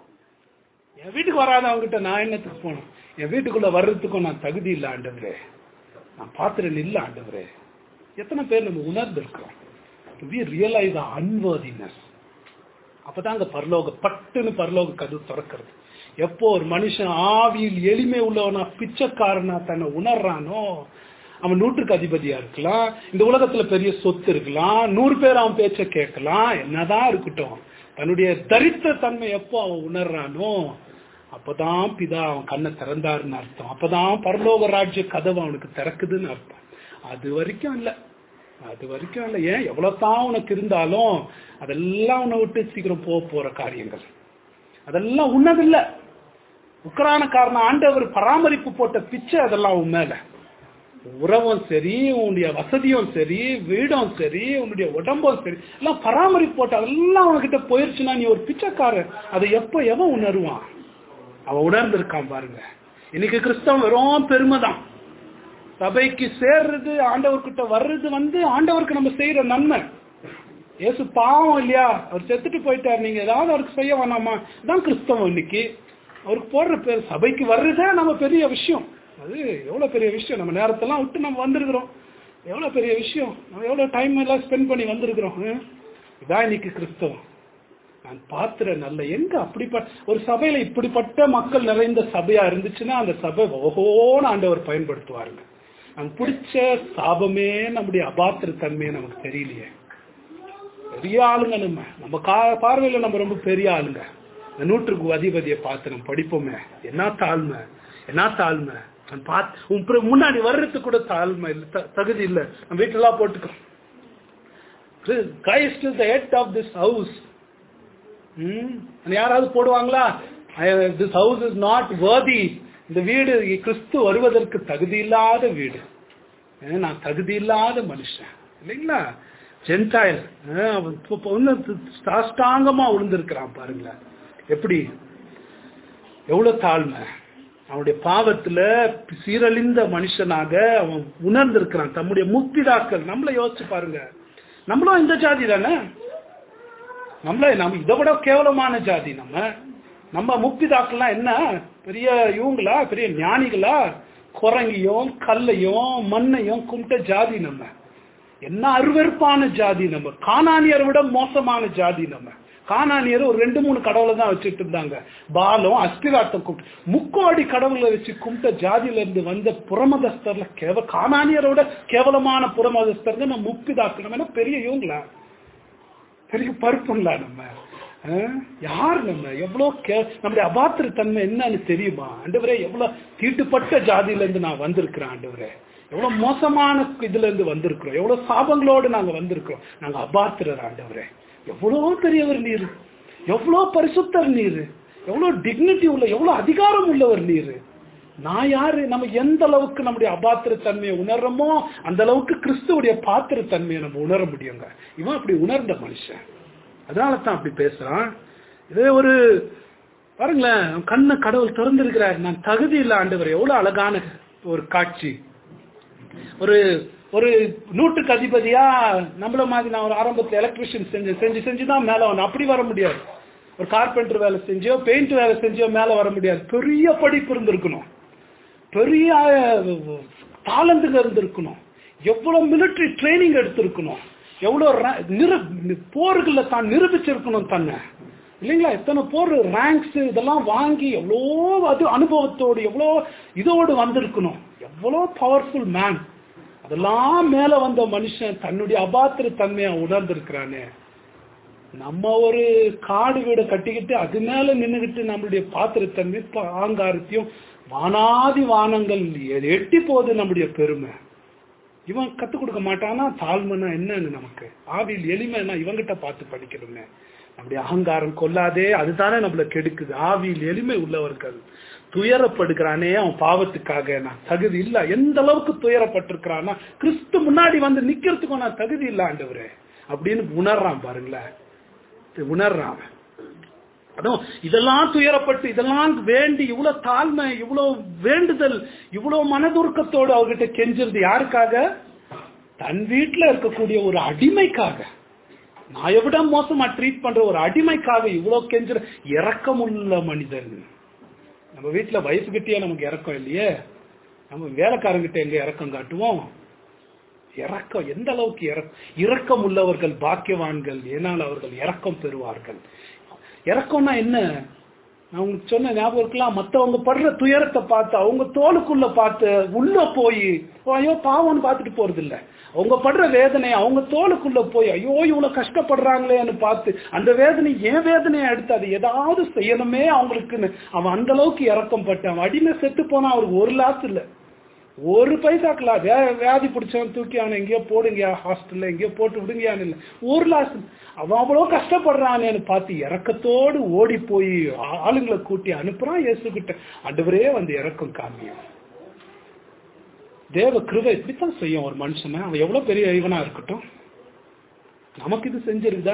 என் வீட்டுக்கு வராத அவங்ககிட்ட நான் என்னத்துக்கு போகணும் என் வீட்டுக்குள்ள வர்றதுக்கும் நான் தகுதி இல்லை ஆண்டவரே நான் பாத்திரன் இல்லை ஆண்டவரே எத்தனை பேர் நம்ம உணர்ந்திருக்கிறோம் வி ரியலைஸ் அன்வர்தினஸ் அப்பதான் அங்க பரலோக பட்டுன்னு பரலோக கதவு திறக்கிறது எப்போ ஒரு மனுஷன் ஆவியில் எளிமை உள்ளவனா பிச்சைக்காரனா தன்னை உணர்றானோ அவன் நூற்றுக்கு அதிபதியா இருக்கலாம் இந்த உலகத்துல பெரிய சொத்து இருக்கலாம் நூறு பேர் அவன் பேச்ச கேட்கலாம் என்னதான் இருக்கட்டும் தன்னுடைய தரித்திர தன்மை எப்போ அவன் உணர்றானோ அப்பதான் பிதா அவன் கண்ணை திறந்தாருன்னு அர்த்தம் அப்பதான் பரலோக ராஜ்ய கதவு அவனுக்கு திறக்குதுன்னு அர்த்தம் அது வரைக்கும் இல்ல அது வரைக்கும் இல்ல ஏன் எவ்வளவுதான் உனக்கு இருந்தாலும் அதெல்லாம் உன்னை விட்டு சீக்கிரம் போக போற காரியங்கள் அதெல்லாம் உன்னதில்ல உக்கரான காரணம் ஆண்டவர் பராமரிப்பு போட்ட பிச்சை அதெல்லாம் உன் மேல உறவும் சரி உன்னுடைய வசதியும் சரி வீடும் சரி உன்னுடைய உடம்பும் சரி எல்லாம் பராமரிப்பு போட்ட அதெல்லாம் உனக்கிட்ட போயிருச்சுன்னா நீ ஒரு பிச்சைக்காரன் அதை எப்ப எவன் உணருவான் அவன் உணர்ந்திருக்கான் பாருங்க இன்னைக்கு கிறிஸ்தவம் வெறும் பெருமை தான் சபைக்கு சேர்றது ஆண்டவர்கிட்ட வர்றது வந்து ஆண்டவருக்கு நம்ம செய்யற நன்மை ஏசு பாவம் இல்லையா அவர் செத்துட்டு போயிட்டார் நீங்க ஏதாவது அவருக்கு செய்ய வேணாமா தான் கிறிஸ்தவம் இன்னைக்கு அவருக்கு போடுற பேர் சபைக்கு வர்றதே நம்ம பெரிய விஷயம் அது எவ்வளவு பெரிய விஷயம் நம்ம நேரத்தெல்லாம் விட்டு நம்ம வந்திருக்கிறோம் எவ்வளவு பெரிய விஷயம் நம்ம எவ்வளவு டைம் எல்லாம் ஸ்பெண்ட் பண்ணி வந்திருக்கிறோம் ஹம்? இதான் இன்னைக்கு கிறிஸ்தவம் நான் பார்க்கிற நல்ல எங்க அப்படிப்பட்ட ஒரு சபையில இப்படிப்பட்ட மக்கள் நிறைந்த சபையா இருந்துச்சுன்னா அந்த சபை ஓஹோன்னு ஆண்டவர் பயன்படுத்துவாருங்க நமக்கு பிடிச்ச சாபமே நம்முடைய அபாத்திர தன்மையை நமக்கு தெரியலையே பெரிய ஆளுங்க நம்ம நம்ம கா- பார்வையில நம்ம ரொம்ப பெரிய ஆளுங்க இந்த நூற்றுக்கு அதிபதியை பார்த்து நம்ம படிப்போமே என்ன தாழ்மை என்ன தாழ்மை நான் பார்த்து உன் பிற- முன்னாடி வர்றதுக்கு கூட தாழ்மை இல்லை த- தகுதி இல்லை நம்ம வீட்டெல்லாம் போட்டுக்கோ Christ is the head of this house யாராவது போடுவாங்களா this house is not worthy இந்த வீடு கிறிஸ்து வருவதற்கு தகுதி இல்லாத வீடு ஏன்னா, நான் தகுதி இல்லாத மனுஷன் இல்லைங்களா ஜென்டாயல் அவன் இப்ப- இப்ப வந்து சாஷ்டாங்கமா விழுந்திருக்கிறான் பாருங்களேன் எப்படி எவ்வளவு தாழ்மை அவனுடைய பாவத்துல சீரழிந்த மனுஷனாக அவன் உணர்ந்திருக்கிறான் தம்முடைய முக்திதாக்கள் நம்மள யோசிச்சு பாருங்க நம்மளும் இந்த ஜாதி தானே நம்மள நம்ம இதை விட கேவலமான ஜாதி நம்ம நம்ம முக்திதாக்கள்லாம் என்ன பெரிய இவங்களா பெரிய ஞானிகளா குரங்கியும் கல்லையும் மண்ணையும் கும்பிட்ட ஜாதி நம்ம என்ன அருவருப்பான ஜாதி நம்ம காணானியரை விட மோசமான ஜாதி நம்ம காணானியர் ஒரு ரெண்டு மூணு கடவுளை தான் வச்சுட்டு இருந்தாங்க பாலம் அஸ்திராட்டம் கும்பிட்டு முக்கோடி கடவுளை வச்சு கும்பிட்ட ஜாதியில இருந்து வந்த புறமதஸ்தர்ல கேவ காணானியரை விட கேவலமான புறமதஸ்தர் நம்ம முக்திதாக்கு நம்ம என்ன பெரிய இவங்களா பெரிய பருப்புங்களா நம்ம அஹ், யார் நம்ம எவ்வளவு கே நம்முடைய அபாத்திர தன்மை என்னன்னு தெரியுமா ஆண்டவரே எவ்வளவு தீட்டுப்பட்ட ஜாதியில இருந்து நான் வந்திருக்கிறேன் ஆண்டவரே எவ்வளவு மோசமான இதுல இருந்து வந்திருக்கிறோம் எவ்வளவு சாபங்களோடு நாங்க வந்திருக்கிறோம் நாங்க அபாத்திரர் ஆண்டவரே எவ்வளவு பெரியவர் நீர் எவ்வளவு பரிசுத்தர் நீர் எவ்வளவு டிக்னிட்டி உள்ள எவ்வளவு அதிகாரம் உள்ளவர் நீர் நான் யாரு நம்ம எந்த அளவுக்கு நம்முடைய அபாத்திர தன்மையை உணர்றோமோ அந்த அளவுக்கு கிறிஸ்துவுடைய பாத்திர தன்மையை நம்ம உணர முடியுங்க இவன் அப்படி உணர்ந்த மனுஷன் அதனால தான் அப்படி பேசுறான் இதே ஒரு பாருங்களேன் கண்ணை கடவுள் திறந்திருக்கிறார் நான் தகுதி இல்லை ஆண்டவர் எவ்வளவு அழகான ஒரு காட்சி ஒரு ஒரு நூற்றுக்கு அதிபதியா நம்மள மாதிரி நான் ஒரு ஆரம்பத்துல எலக்ட்ரிஷியன் செஞ்சு செஞ்சு செஞ்சு தான் மேல வரணும் அப்படி வர முடியாது ஒரு கார்பெண்டர் வேலை செஞ்சோ பெயிண்ட் வேலை செஞ்சோ மேல வர முடியாது பெரிய படிப்பு இருந்திருக்கணும் பெரிய தாளந்துங்க இருந்திருக்கணும் எவ்வளவு மிலிட்டரி ட்ரைனிங் எடுத்திருக்கணும் எவ்வளவு ra- நிரு போர்கள்ல தான் நிரூபிச்சிருக்கணும் தன்னை இல்லைங்களா எத்தனை போர் ரேங்க்ஸ் இதெல்லாம் வாங்கி எவ்வளோ அது அனுபவத்தோடு எவ்வளோ இதோடு வந்திருக்கணும் எவ்வளோ பவர்ஃபுல் மேன் அதெல்லாம் மேல வந்த மனுஷன் தன்னுடைய அபாத்திர தன்மையை உணர்ந்திருக்கிறானே நம்ம ஒரு காடு வீடை கட்டிக்கிட்டு அது மேல நின்னுகிட்டு நம்மளுடைய பாத்திரத்தன்மை ப- ஆங்காரத்தையும் வானாதி வானங்கள் எ- எட்டி போகுது நம்முடைய பெருமை இவன் கத்துக் கொடுக்க மாட்டானா தாழ்மைனா என்னன்னு நமக்கு ஆவியில் எளிமைன்னா இவங்கிட்ட பார்த்து படிக்கணுமே நம்முடைய அகங்காரம் கொல்லாதே அதுதானே நம்மள கெடுக்குது ஆவியில் எளிமை உள்ளவர்கள் துயரப்படுகிறானே அவன் பாவத்துக்காக நான் தகுதி இல்ல எந்த அளவுக்கு துயரப்பட்டிருக்கிறான்னா கிறிஸ்து முன்னாடி வந்து நிக்கிறதுக்கும் நான் தகுதி இல்ல ஆண்டவரே அப்படின்னு உணர்றான் பாருங்களேன் இது உணர்றான் அவன். அதுவும் இதெல்லாம் துயரப்பட்டு இதெல்லாம் வேண்டி இவ்வளவு தாழ்மை இவ்வளவு வேண்டுதல் இவ்வளவு மனதுருக்கத்தோடு அவர்கிட்ட கெஞ்சிருது யாருக்காக தன் வீட்டுல இருக்கக்கூடிய ஒரு அடிமைக்காக நான் விட மோசமா ட்ரீட் பண்ற ஒரு அடிமைக்காக இவ்வளவு கெஞ்சுற இரக்கமுள்ள மனிதன் நம்ம வீட்டுல வயசு கிட்டே நமக்கு இறக்கம் இல்லையே நம்ம வேலைக்காரங்கிட்ட எங்க இறக்கம் காட்டுவோம் இறக்கம் எந்த அளவுக்கு இறக்கம் இரக்கம் உள்ளவர்கள் பாக்கியவான்கள் ஏனால் அவர்கள் இரக்கம் பெறுவார்கள் இறக்கம்னா என்ன நான் உங்களுக்கு சொன்ன ஞாபகம் இருக்கலாம் மத்தவங்க படுற துயரத்தை பார்த்து அவங்க தோலுக்குள்ள பார்த்து உள்ள போய் ஐயோ பாவம்னு பார்த்துட்டு போறது இல்ல அவங்க படுற வேதனை அவங்க தோலுக்குள்ள போய் ஐயோ இவ்வளவு கஷ்டப்படுறாங்களேன்னு பார்த்து அந்த வேதனை என் வேதனையை எடுத்து அது ஏதாவது செய்யணுமே அவங்களுக்குன்னு அவன் அந்த அளவுக்கு இறக்கம் பட்டு அவன் அடிமை செத்து போனா அவருக்கு ஒரு லாஸ் இல்ல ஒரு பைசாக்கலா வே வியாதி பிடிச்சவன் தூக்கி அவனை எங்கேயோ போடுங்க ஹாஸ்டல்ல எங்கேயோ போட்டு விடுங்கயான்னு இல்லை ஒரு லாஸ் அவன் அவ்வளோ கஷ்டப்படுறானேன்னு பார்த்து இறக்கத்தோடு ஓடி போய் ஆ- ஆளுங்களை கூட்டி அனுப்புறான் இயேசு கிட்ட ஆண்டவரே வந்து இறக்கம் காமியும் தேவ கிருபை இப்படித்தான் செய்யும் ஒரு மனுஷனை அவன் எவ்வளவு பெரிய இவனா இருக்கட்டும் நமக்கு இது செஞ்சிருக்குதா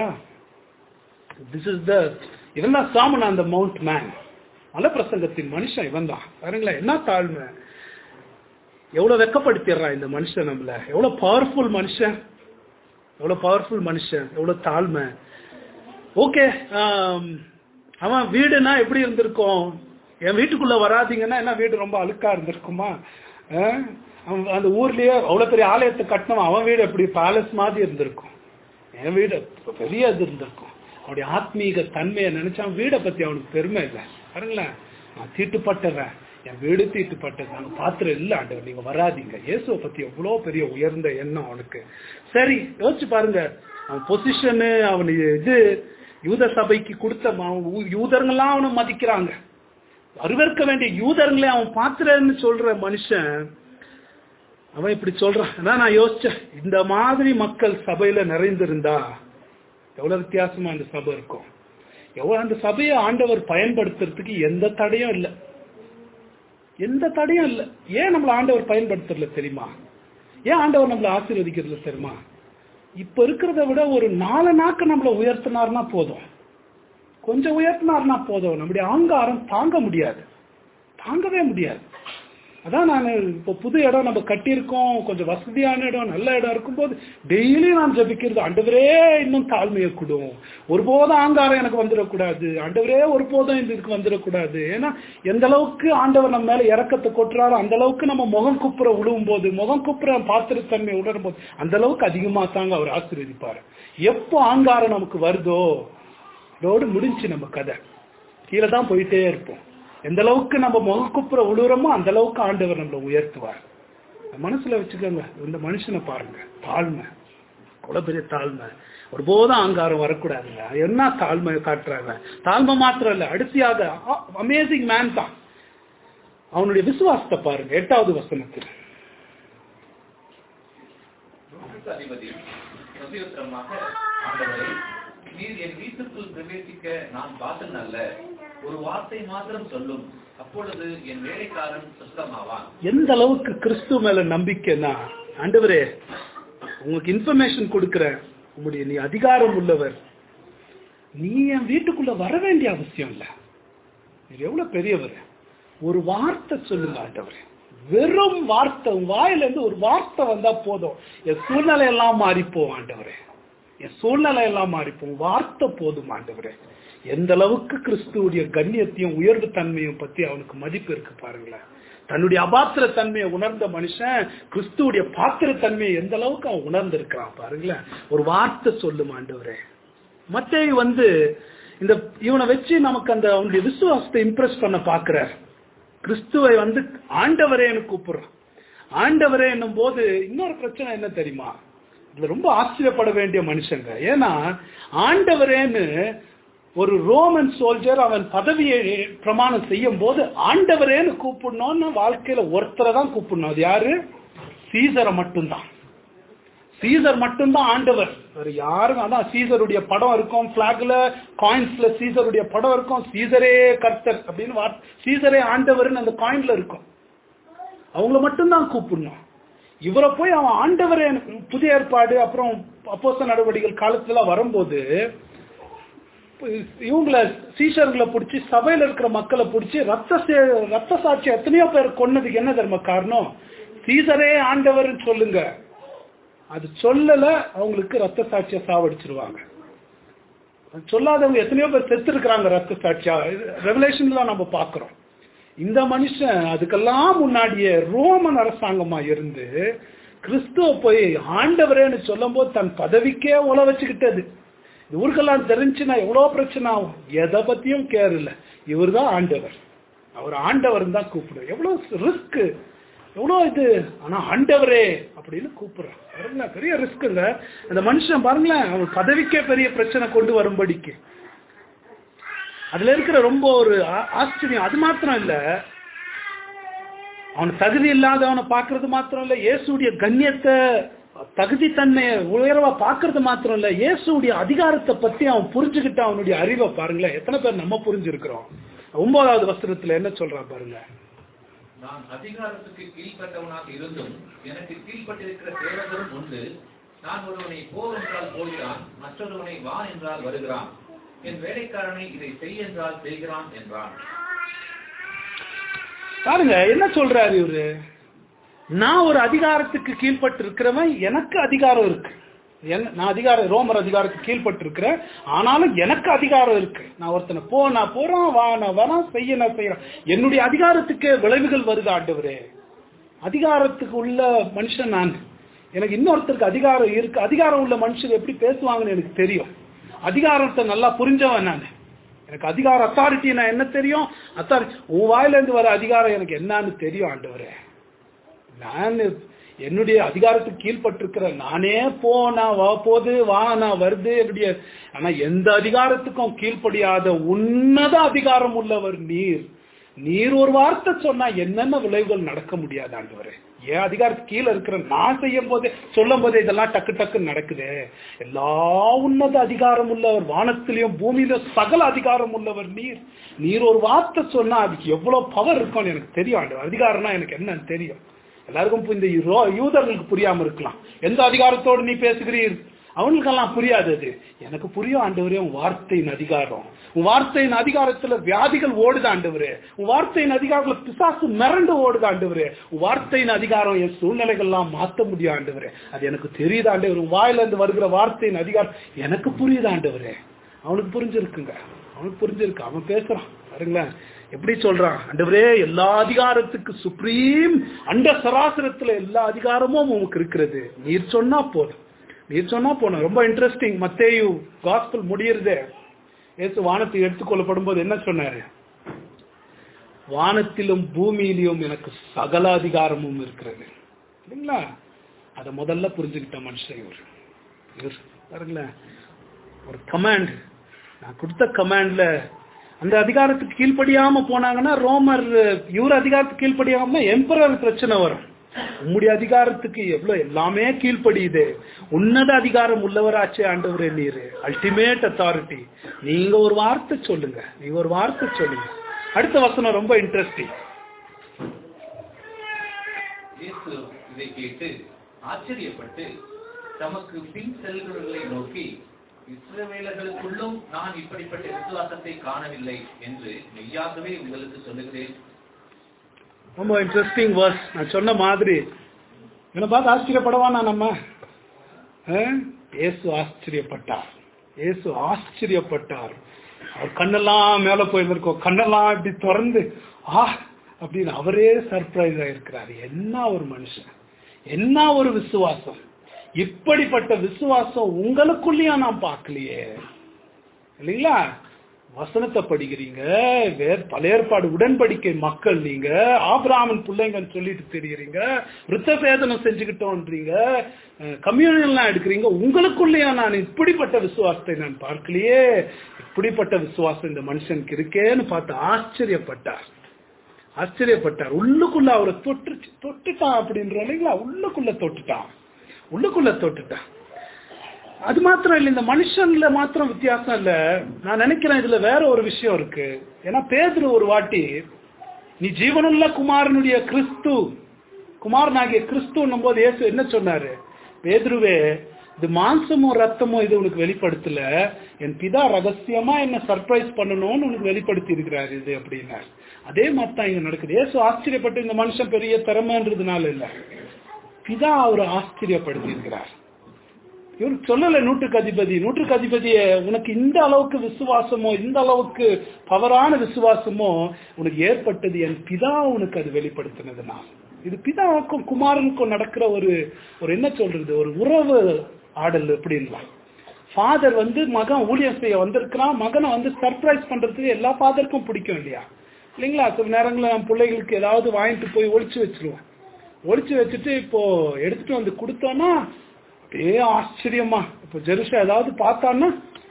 திஸ் இஸ் த இவன் தான் சாமன் அந்த மவுண்ட் மேன் மலப்பிரசங்கத்தின் மனுஷன் இவன் தான் பாருங்களேன் என்ன தாழ்மை எவ்வளவு வெக்கப்படுத்திடுறான் இந்த மனுஷன் நம்மள எவ்வளவு பவர்ஃபுல் மனுஷன் எவ்வளவு பவர்ஃபுல் மனுஷன் எவ்வளவு தாழ்மை ஓகே அவன் வீடுனா எப்படி இருந்திருக்கும் என் வீட்டுக்குள்ள வராதீங்கன்னா என்ன வீடு ரொம்ப அழுக்கா இருந்திருக்குமா ஆஹ்? அவன் அந்த ஊர்லயே அவ்வளவு பெரிய ஆலயத்தை கட்டினவன் அவன் வீடு எப்படி பேலஸ் மாதிரி இருந்திருக்கும் என் வீடு பெரிய இது இருந்திருக்கும் அவனுடைய ஆத்மீக தன்மையை நினைச்சா அவன் வீடை பத்தி அவனுக்கு பெருமை இல்லை பாருங்களேன் நான் தீட்டுப்பட்டுறேன் என் வீடு தீட்டுப்பட்டது நாங்க பாத்திரம் இல்ல ஆண்டவர் நீங்க வராதீங்க இயேசுவை பத்தி எவ்வளவு பெரிய உயர்ந்த எண்ணம் அவனுக்கு சரி யோசிச்சு பாருங்க அவன் பொசிஷனு அவன் இது யூத சபைக்கு கொடுத்த அவன் ஊ- யூதர்கள்லாம் அவனை மதிக்கிறாங்க வரவேற்க வேண்டிய யூதர்களே அவன் பாத்திரன்னு சொல்ற மனுஷன் அவன் இப்படி சொல்றான் அதான் நான் யோசிச்சேன் இந்த மாதிரி மக்கள் சபையில நிறைந்திருந்தா எவ்வளவு வித்தியாசமா அந்த சபை இருக்கும் எவ்வளவு அந்த சபையை ஆண்டவர் பயன்படுத்துறதுக்கு எந்த தடையும் இல்லை எந்த தடையும் இல்லை ஏன் நம்மள ஆண்டவர் பயன்படுத்துறதுல தெரியுமா ஏன் ஆண்டவர் நம்மள ஆசீர்வதிக்கிறதுல தெரியுமா இப்ப இருக்கிறத விட ஒரு நாலு நாக்கு நம்மள உயர்த்தினார்னா போதும் கொஞ்சம் உயர்த்தினார்னா போதும் நம்முடைய ஆங்காரம் தாங்க முடியாது தாங்கவே முடியாது அதான் நான் இப்போ புது இடம் நம்ம கட்டியிருக்கோம் கொஞ்சம் வசதியான இடம் நல்ல இடம் இருக்கும்போது டெய்லி நான் ஜபிக்கிறது ஆண்டவரே இன்னும் தாழ்மையை கூடும் ஒருபோதும் ஆங்காரம் எனக்கு வந்துடக்கூடாது ஆண்டவரே ஒருபோதும் இந்த இதுக்கு வந்துடக்கூடாது ஏன்னா எந்த அளவுக்கு ஆண்டவர் நம்ம மேல இறக்கத்தை கொட்டுறாரோ அந்த அளவுக்கு நம்ம முகம் குப்புற விழுவும் போது முகம் குப்புற பாத்திரத்தன்மை உணரும் போது அந்த அளவுக்கு அதிகமா தாங்க அவர் ஆசீர்வதிப்பாரு எப்போ ஆங்காரம் நமக்கு வருதோ இதோடு முடிஞ்சு நம்ம கதை கீழே தான் போயிட்டே இருப்போம் எந்த அளவுக்கு நம்ம முகக்குப்புற உழுவுறோமோ அந்த அளவுக்கு ஆண்டவர் நம்மளை உயர்த்துவார் மனசுல வச்சுக்கோங்க இந்த மனுஷனை பாருங்க தாழ்மை அவ்வளவு பெரிய தாழ்மை ஒருபோதும் அங்காரம் வரக்கூடாதுங்க என்ன தாழ்மை காட்டுறாங்க தாழ்மை மாத்திரம் இல்ல அடுத்தியாக அமேசிங் மேன் தான் அவனுடைய விசுவாசத்தை பாருங்க எட்டாவது வசனத்தில் நூற்றுக்கு அதிபதி பிரதியுத்தரமாக ஆண்டவரே நீர் என் வீட்டுக்குள் பிரவேசிக்க நான் பாத்தன் அல்ல ஒரு வார்த்தை மாத்திரம் சொல்லும் அப்பொழுது என் வேலைக்காரன் சுத்தமாவான் எந்த அளவுக்கு கிறிஸ்துவ மேல நம்பிக்கைன்னா ஆண்டவரே உங்களுக்கு இன்ஃபர்மேஷன் கொடுக்கிறேன் உங்களுடைய நீ அதிகாரம் உள்ளவர் நீ என் வீட்டுக்குள்ள வர வேண்டிய அவசியம் இல்ல நீர் எவ்வளவு பெரியவர் ஒரு வார்த்தை சொல்லுங்க ஆண்டவரே வெறும் வார்த்தை உன் வாயில இருந்து ஒரு வார்த்தை வந்தா போதும் என் சூழ்நிலை எல்லாம் மாறிப்போம் ஆண்டவரே என் சூழ்நிலை எல்லாம் மாறிப்போம் வார்த்தை போதும் ஆண்டவரே எந்த அளவுக்கு கிறிஸ்துவுடைய கண்ணியத்தையும் உயர்வு தன்மையும் பத்தி அவனுக்கு மதிப்பு இருக்கு பாருங்களேன் தன்னுடைய அபாத்திர தன்மையை உணர்ந்த மனுஷன் கிறிஸ்துவுடைய பாத்திர தன்மையை எந்த அளவுக்கு அவன் உணர்ந்திருக்கிறான் பாருங்களேன் ஒரு வார்த்தை சொல்லும் ஆண்டவரே மத்தேயு வந்து இந்த இவனை வச்சு நமக்கு அந்த அவனுடைய விசுவாசத்தை இம்ப்ரெஸ் பண்ண பாக்குறார் கிறிஸ்துவை வந்து ஆண்டவரேன்னு கூப்பிடுறான் ஆண்டவரே என்னும் போது இன்னொரு பிரச்சனை என்ன தெரியுமா இதுல ரொம்ப ஆச்சரியப்பட வேண்டிய மனுஷங்க ஏன்னா ஆண்டவரேன்னு ஒரு ரோமன் சோல்ஜர் அவன் பதவியை பிரமாணம் செய்யும் போது ஆண்டவரேன்னு கூப்பிடணும்னு வாழ்க்கையில ஒருத்தரை தான் கூப்பிடணும் அது யாரு சீசரை மட்டும்தான் சீசர் மட்டும்தான் ஆண்டவர் வேற யாரும் அதான் சீசருடைய படம் இருக்கும் பிளாக்ல காயின்ஸ்ல சீசருடைய படம் இருக்கும் சீசரே கர்த்தர் அப்படின்னு வார்த்தை- சீசரே ஆண்டவர்னு அந்த காயின்ல இருக்கும் அவங்கள மட்டும்தான் கூப்பிடணும் இவரை போய் அவன் ஆண்டவரே புதிய ஏற்பாடு அப்புறம் அப்போஸ்தல நடவடிக்கைகள் காலத்துல வரும்போது இவங்கள சீஷர்களை பிடிச்சி சபையில இருக்கிற மக்களை பிடிச்சி ரத்த சே- ரத்த சாட்சி எத்தனையோ பேர் கொன்னதுக்கு என்ன தர்ம காரணம் சீசரே ஆண்டவர்னு சொல்லுங்க அது சொல்லல அவங்களுக்கு ரத்த சாட்சியை சாவடிச்சிருவாங்க அது சொல்லாதவங்க எத்தனையோ பேர் செத்து இருக்கிறாங்க ரத்த சாட்சியா ரெவலேஷன்ல தான் நம்ம பாக்குறோம் இந்த மனுஷன் அதுக்கெல்லாம் முன்னாடியே ரோமன் அரசாங்கமா இருந்து கிறிஸ்துவ போய் ஆண்டவரேன்னு சொல்லும்போது தன் பதவிக்கே உல வச்சுக்கிட்டது இது ஊருக்கெல்லாம் தெரிஞ்சுன்னா எவ்வளவு பிரச்சனை ஆகும் எதை பத்தியும் கேர் இல்ல இவர்தான் ஆண்டவர் அவர் ஆண்டவர் தான் கூப்பிடுவார் எவ்வளவு ரிஸ்க் எவ்வளவு இது ஆனா ஆண்டவரே அப்படின்னு கூப்பிடுறான் பாருங்களேன் பெரிய ரிஸ்க்குங்க அந்த மனுஷன் பாருங்களேன் அவன் பதவிக்கே பெரிய பிரச்சனை கொண்டு வரும்படிக்கு அதுல இருக்கிற ரொம்ப ஒரு ஆ- ஆச்சரியம் அது மாத்திரம் இல்ல அவன் தகுதி இல்லாதவனை பார்க்கிறது மாத்திரம் இல்ல இயேசுடைய கண்ணியத்தை தகுதி தன்மையை உயர்வா பார்க்கிறது மாத்திரம் இல்ல இயேசுடைய அதிகாரத்தை பத்தி அவன் புரிஞ்சுக்கிட்ட அவனுடைய அறிவை பாருங்களேன் எத்தனை பேர் நம்ம புரிஞ்சிருக்கிறோம் ஒன்பதாவது வஸ்திரத்துல என்ன சொல்றான் பாருங்க நான் அதிகாரத்துக்கு கீழ்ப்பட்டவனாக இருந்தும் எனக்கு கீழ்ப்பட்டிருக்கிற சேவகரும் உண்டு நான் ஒருவனை போ என்றால் போகிறான் மற்றொருவனை வா என்றால் வருகிறான் என் வேலைக்காரனை இதை செய் என்றால் செய்கிறான் என்றான் பாருங்க என்ன சொல்றாரு இவரு நான் ஒரு அதிகாரத்துக்கு கீழ்பட்டு இருக்கிறவன் எனக்கு அதிகாரம் இருக்கு என்ன- நான் அதிகாரம் ரோமர் அதிகாரத்துக்கு கீழ்பட்டு இருக்கிறேன் ஆனாலும் எனக்கு அதிகாரம் இருக்கு நான் ஒருத்தனை போ நான் போறேன் வா நான் வரேன் செய்ய நான் செய்யறேன் என்னுடைய அதிகாரத்துக்கு விளைவுகள் வருது ஆண்டவரே அதிகாரத்துக்கு உள்ள மனுஷன் நான் எனக்கு இன்னொருத்தருக்கு அதிகாரம் இருக்கு அதிகாரம் உள்ள மனுஷர் எப்படி பேசுவாங்கன்னு எனக்கு தெரியும் அதிகாரத்தை நல்லா புரிஞ்சவன் நான் எனக்கு அதிகார அத்தாரிட்டி நான் என்ன தெரியும் அத்தாரிட்டி உன் வாயில இருந்து வர அதிகாரம் எனக்கு என்னன்னு தெரியும் ஆண்டவரே நான் என்னுடைய அதிகாரத்துக்கு கீழ்பட்டிருக்கிற நானே போனா வா போது வா நான் வருது இப்படி ஆனா எந்த அதிகாரத்துக்கும் கீழ்ப்படியாத உன்னத அதிகாரம் உள்ளவர் நீர் நீர் ஒரு வார்த்தை சொன்னா என்னென்ன விளைவுகள் நடக்க முடியாது ஆண்டவரே ஏன் அதிகாரத்துக்கு கீழே இருக்கிற நான் செய்யும் போதே சொல்லும் போதே இதெல்லாம் டக்கு டக்குன்னு நடக்குதே எல்லா உன்னத அதிகாரம் உள்ளவர் வானத்திலையும் பூமியிலும் சகல அதிகாரம் உள்ளவர் நீர் நீர் ஒரு வார்த்தை சொன்னா அதுக்கு எவ்வளவு பவர் இருக்கும்னு எனக்கு தெரியும் ஆண்டவர் அதிகாரம்னா எனக்கு என்னன்னு தெரியும் எல்லாருக்கும் இப்ப இந்த யூ- யூதர்களுக்கு புரியாம இருக்கலாம் எந்த அதிகாரத்தோடு நீ பேசுகிறீர் அவனுக்கெல்லாம் புரியாது அது எனக்கு புரியும் ஆண்டவரே உன் வார்த்தையின் அதிகாரம் உன் வார்த்தையின் அதிகாரத்துல வியாதிகள் ஓடுது ஆண்டவரே உன் வார்த்தையின் அதிகாரத்துல பிசாசு மிரண்டு ஓடுது ஆண்டவரே உன் வார்த்தையின் அதிகாரம் என் சூழ்நிலைகள்லாம் மாத்த முடியும் ஆண்டவரே அது எனக்கு தெரியுது ஆண்டவர் உன் வாயில இருந்து வருகிற வார்த்தையின் அதிகாரம் எனக்கு புரியுது ஆண்டவரே அவனுக்கு புரிஞ்சிருக்குங்க அவனுக்கு புரிஞ்சிருக்கு அவன் பேசுறான் பாருங்களேன் எப்படி சொல்றான் ஆண்டவரே எல்லா அதிகாரத்துக்கு சுப்ரீம் அண்ட சராசரத்துல எல்லா அதிகாரமும் உமக்கு இருக்கிறது நீர் சொன்னா போதும் நீர் சொன்னா போதும் ரொம்ப இன்ட்ரெஸ்டிங் மத்தேயு காஸ்பல் முடியறதே ஏசு வானத்தை எடுத்துக்கொள்ளப்படும் போது என்ன சொன்னாரு வானத்திலும் பூமியிலும் எனக்கு சகல அதிகாரமும் இருக்கிறது இல்லைங்களா அதை முதல்ல புரிஞ்சுக்கிட்ட மனுஷன் இவர் இவர் பாருங்களேன் ஒரு கமாண்ட் நான் கொடுத்த கமாண்ட்ல அந்த அதிகாரத்துக்கு கீழ்ப்படியாம போனாங்கன்னா ரோமர் இவர் அதிகாரத்துக்கு கீழ்ப்படியாம எம்பரர் பிரச்சனை வரும் உம்முடைய அதிகாரத்துக்கு எவ்வளவு எல்லாமே கீழ்ப்படியுது உன்னத அதிகாரம் உள்ளவராச்சே ஆண்டவரே நீரு அல்டிமேட் அத்தாரிட்டி நீங்க ஒரு வார்த்தை சொல்லுங்க நீங்க ஒரு வார்த்தை சொல்லுங்க அடுத்த வசனம் ரொம்ப இன்ட்ரெஸ்டிங் இயேசு இதை கேட்டு ஆச்சரியப்பட்டு தமக்கு பின் செல்கிறவர்களை நோக்கி இஸ்ரவேலர்களுக்குள்ளும் நான் இப்படிப்பட்ட விசுவாசத்தை காணவில்லை என்று மெய்யாகவே உங்களுக்கு சொல்லுகிறேன் ரொம்ப இன்ட்ரெஸ்டிங் வேர்ஸ் நான் சொன்ன மாதிரி இவனை பார்த்து ஆச்சரியப்படவானா நம்ம ஆ? இயேசு ஆச்சரியப்பட்டார் இயேசு ஆச்சரியப்பட்டார் அவர் கண்ணெல்லாம் மேல போயிருந்திருக்கோம் கண்ணெல்லாம் இப்படி திறந்து ஆ அப்படின்னு அவரே சர்ப்ரைஸ் ஆயிருக்கிறார் என்ன ஒரு மனுஷன் என்ன ஒரு விசுவாசம் இப்படிப்பட்ட விசுவாசம் உங்களுக்குள்ளேயும் நான் பார்க்கலையே இல்லைங்களா வசனத்தை படிக்கிறீங்க வேற பழைய ஏற்பாடு உடன்படிக்கை மக்கள் நீங்க ஆபிராமன் பிள்ளைங்கன்னு சொல்லிட்டு தெரியுறீங்க விருத்த சேதனம் செஞ்சுக்கிட்டோன்றீங்க கம்யூனியன்லாம் எடுக்கிறீங்க உங்களுக்குள்ளேயா நான் இப்படிப்பட்ட விசுவாசத்தை நான் பார்க்கலையே இப்படிப்பட்ட விசுவாசம் இந்த மனுஷனுக்கு இருக்கேன்னு பார்த்து ஆச்சரியப்பட்டார் ஆச்சரியப்பட்டார் உள்ளுக்குள்ள அவரை தொட்டு தொட்டுட்டான் அப்படின்றோம் இல்லைங்களா உள்ளுக்குள்ள தொட்டுட்டான் உள்ளுக்குள்ள தொட்டுட்டான் அது மாத்திரம் இல்ல இந்த மனுஷன்ல மாத்திரம் வித்தியாசம் இல்ல நான் நினைக்கிறேன் இதுல வேற ஒரு விஷயம் இருக்கு ஏன்னா பேதுரு ஒரு வாட்டி நீ ஜீவனுள்ள குமாரனுடைய கிறிஸ்து குமாரனாகிய கிறிஸ்துன்னும் போது இயேசு என்ன சொன்னாரு பேதுருவே இது மாம்சமோ ரத்தமோ இது உனக்கு வெளிப்படுத்தல என் பிதா ரகசியமா என்ன சர்ப்ரைஸ் பண்ணணும்னு உனக்கு வெளிப்படுத்தி இருக்கிறாரு இது அப்படின்னாரு அதே மாதிரி தான் இங்க நடக்குது இயேசு ஆச்சரியப்பட்டு இந்த மனுஷன் பெரிய திறமைன்றதுனால இல்ல பிதா அவர் ஆச்சரியப்படுத்தி இருக்கிறார் இவர் சொல்லல நூற்றுக்கு அதிபதி நூற்றுக்கு அதிபதியே உனக்கு இந்த அளவுக்கு விசுவாசமோ இந்த அளவுக்கு பவரான விசுவாசமோ உனக்கு ஏற்பட்டது என் பிதா உனக்கு அது வெளிப்படுத்தினதுனா இது பிதாவுக்கும் குமாரனுக்கும் நடக்கிற ஒரு ஒரு என்ன சொல்றது ஒரு உறவு ஆடல் எப்படின்லாம் ஃபாதர் வந்து மகன் ஊழியம் செய்ய வந்திருக்கிறான் மகனை வந்து சர்ப்ரைஸ் பண்றதுக்கு எல்லா ஃபாதருக்கும் பிடிக்கும் இல்லையா இல்லைங்களா சில நேரங்களில் நம்ம பிள்ளைகளுக்கு ஏதாவது வாங்கிட்டு போய் ஒளிச்சு வச்சிருவோம் ஒளிச்சு வச்சுட்டு இப்போ எடுத்துட்டு வந்து கொடுத்தோன்னா அப்படியே ஆச்சரியமா இப்போ ஜெருஷா ஏதாவது பார்த்தான்னா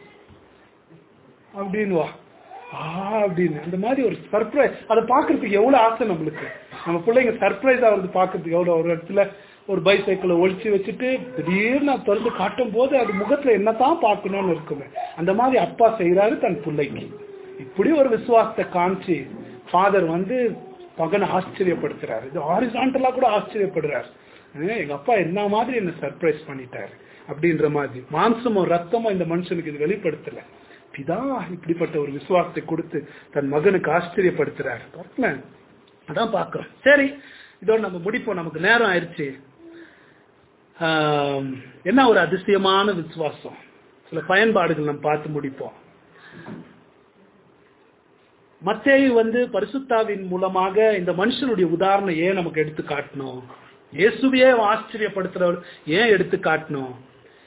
அப்படின்னு வா ஆ அப்படின்னு அந்த மாதிரி ஒரு சர்ப்ரைஸ் அதை பார்க்கறதுக்கு எவ்வளவு ஆசை நம்மளுக்கு நம்ம பிள்ளைங்க சர்ப்ரைஸ் ஆகுறது பார்க்கறதுக்கு எவ்வளவு ஒரு இடத்துல ஒரு பைசைக்கிளை ஒழிச்சு வச்சுட்டு திடீர்னு அதை திறந்து காட்டும் போது அது முகத்துல என்னதான் பார்க்கணும்னு இருக்குமே அந்த மாதிரி அப்பா செய்யறாரு தன் பிள்ளைக்கு இப்படி ஒரு விசுவாசத்தை காமிச்சு ஃபாதர் வந்து மகனை ஆச்சரியப்படுத்துறாரு இது ஹாரிசான்டலா கூட ஆச்சரியப்படுறாரு ஏ, எங்க அப்பா என்ன மாதிரி என்ன சர்ப்ரைஸ் பண்ணிட்டாரு அப்படின்ற மாதிரி மாம்சமும் ரத்தமும் இந்த மனுஷனுக்கு இது வெளிப்படுத்தல பிதா இப்படிப்பட்ட ஒரு விசுவாசத்தை கொடுத்து தன் மகனுக்கு ஆச்சரியப்படுத்துறாரு பாருங்களேன் அதான் பாக்குறோம் சரி இதோட நம்ம முடிப்போம் நமக்கு நேரம் ஆயிடுச்சு ஆம், என்ன ஒரு அதிசயமான விசுவாசம் சில பயன்பாடுகள் நம்ம பார்த்து முடிப்போம் மத்தேயு வந்து பரிசுத்தாவின் மூலமாக இந்த மனுஷனுடைய உதாரணம் ஏன் நமக்கு எடுத்து காட்டணும் இயேசுவையே ஆச்சரியப்படுத்துறவர் ஏன் எடுத்து காட்டணும்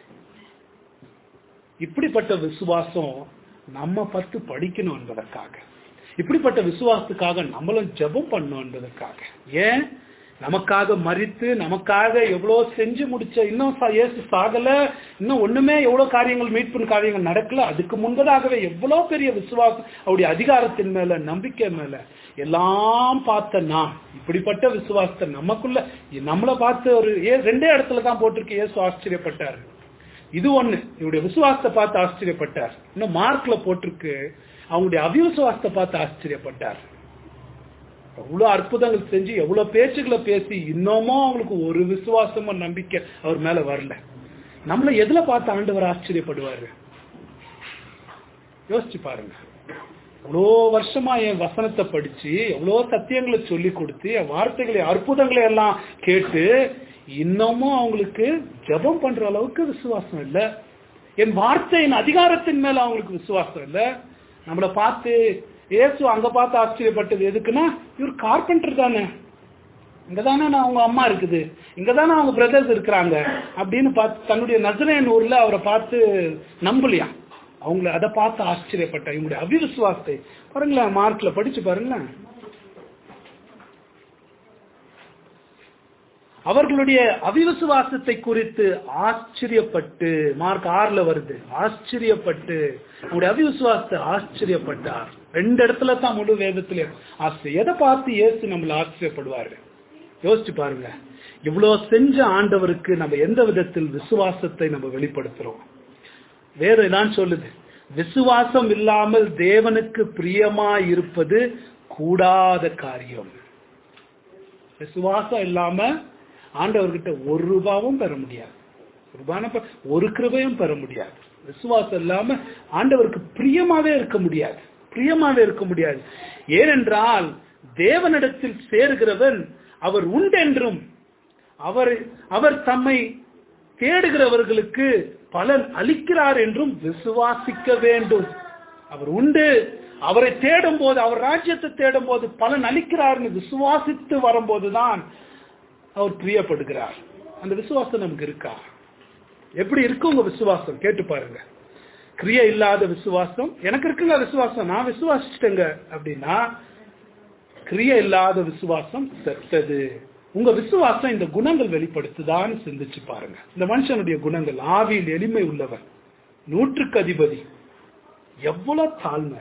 இப்படிப்பட்ட விசுவாசம் நம்ம பத்து படிக்கணும் என்பதற்காக இப்படிப்பட்ட விசுவாசத்துக்காக நம்மளும் ஜெபம் பண்ணணும் என்பதற்காக ஏன் நமக்காக மறித்து நமக்காக எவ்வளவு செஞ்சு முடிச்ச இன்னும் சா- இயேசு சாகல இன்னும் ஒண்ணுமே எவ்வளவு காரியங்கள் மீட்பு காரியங்கள் நடக்கல அதுக்கு முன்பதாகவே எவ்வளவு பெரிய விசுவாசம் அவருடைய அதிகாரத்தின் மேல நம்பிக்கை மேல எல்லாம் பார்த்த நான் இப்படிப்பட்ட விசுவாசத்தை நமக்குள்ள நம்மளை பார்த்து ஒரு ஏ ரெண்டே இடத்துல தான் போட்டிருக்கு இயேசு ஆச்சரியப்பட்டார் இது ஒண்ணு இவருடைய விசுவாசத்தை பார்த்து ஆச்சரியப்பட்டார் இன்னும் மார்க்ல போட்டிருக்கு அவங்களுடைய அவிசுவாசத்தை பார்த்து ஆச்சரியப்பட்டார் எவ்வளவு அற்புதங்கள் செஞ்சு எவ்வளவு பேச்சுகளை பேசி இன்னமும் அவங்களுக்கு ஒரு விசுவாசமும் நம்பிக்கை அவர் மேல வரல நம்மள எதுல பார்த்து ஆண்டவர் ஆச்சரியப்படுவாரு யோசிச்சு பாருங்க எவ்வளோ வருஷமா என் வசனத்தை படிச்சு எவ்வளோ சத்தியங்களை சொல்லி கொடுத்து என் வார்த்தைகளை அற்புதங்களை எல்லாம் கேட்டு இன்னமும் அவங்களுக்கு ஜெபம் பண்ற அளவுக்கு விசுவாசம் இல்லை என் வார்த்தையின் அதிகாரத்தின் மேல அவங்களுக்கு விசுவாசம் இல்லை நம்மளை பார்த்து இயேசு அங்க பார்த்து ஆச்சரியப்பட்டது எதுக்குன்னா இவர் கார்பெண்டர் தானே இங்கதானே நான் அவங்க அம்மா இருக்குது இங்கதானே அவங்க பிரதர்ஸ் இருக்கிறாங்க அப்படின்னு பார்த்து தன்னுடைய நசரேன் ஊர்ல அவரை பார்த்து நம்பலையா அவங்கள அதை பார்த்து ஆச்சரியப்பட்ட இவங்களுடைய அவிவிசுவாசத்தை பாருங்களேன் மார்க்ல படிச்சு பாருங்களேன் அவர்களுடைய அவிவிசுவாசத்தை குறித்து ஆச்சரியப்பட்டு மார்க் ஆறுல வருது ஆச்சரியப்பட்டு அவங்களுடைய அவிவிசுவாசத்தை ஆச்சரியப்பட்டார் ரெண்டு இடத்துல தான் முழு வேதத்திலே ஆச்சரியம் எதை பார்த்து இயேசு நம்மள ஆச்சரியப்படுவாரு யோசிச்சு பாருங்க இவ்வளவு செஞ்ச ஆண்டவருக்கு நம்ம எந்த விதத்தில் விசுவாசத்தை நம்ம வெளிப்படுத்துறோம் வேற தான் சொல்லுது விசுவாசம் இல்லாமல் தேவனுக்கு பிரியமா இருப்பது கூடாத காரியம் விசுவாசம் இல்லாம ஆண்டவர்கிட்ட ஒரு ரூபாவும் பெற முடியாது ரூபான பெ- ஒரு கிருபையும் பெற முடியாது விசுவாசம் இல்லாம ஆண்டவருக்கு பிரியமாவே இருக்க முடியாது பிரியமாவே இருக்க முடியாது ஏனென்றால் தேவனிடத்தில் சேருகிறவன் அவர் உண்டென்றும் அவர் அவர் தம்மை தேடுகிறவர்களுக்கு பலன் அளிக்கிறார் என்றும் விசுவாசிக்க வேண்டும் அவர் உண்டு அவரை தேடும் போது அவர் ராஜ்யத்தை தேடும் போது பலன் அளிக்கிறார்னு விசுவாசித்து வரும்போதுதான் அவர் பிரியப்படுகிறார் அந்த விசுவாசம் நமக்கு இருக்கா எப்படி இருக்கு உங்க விசுவாசம் கேட்டு பாருங்க கிரியை இல்லாத விசுவாசம் எனக்கு இருக்குங்க விசுவாசம் நான் விசுவாசிச்சிட்டேங்க அப்படின்னா கிரியை இல்லாத விசுவாசம் செத்தது உங்க விசுவாசம் இந்த குணங்கள் வெளிப்படுத்துதான்னு சிந்திச்சு பாருங்க இந்த மனுஷனுடைய குணங்கள் ஆவியில் எளிமை உள்ளவன் நூற்றுக்கு அதிபதி எவ்வளவு தாழ்மை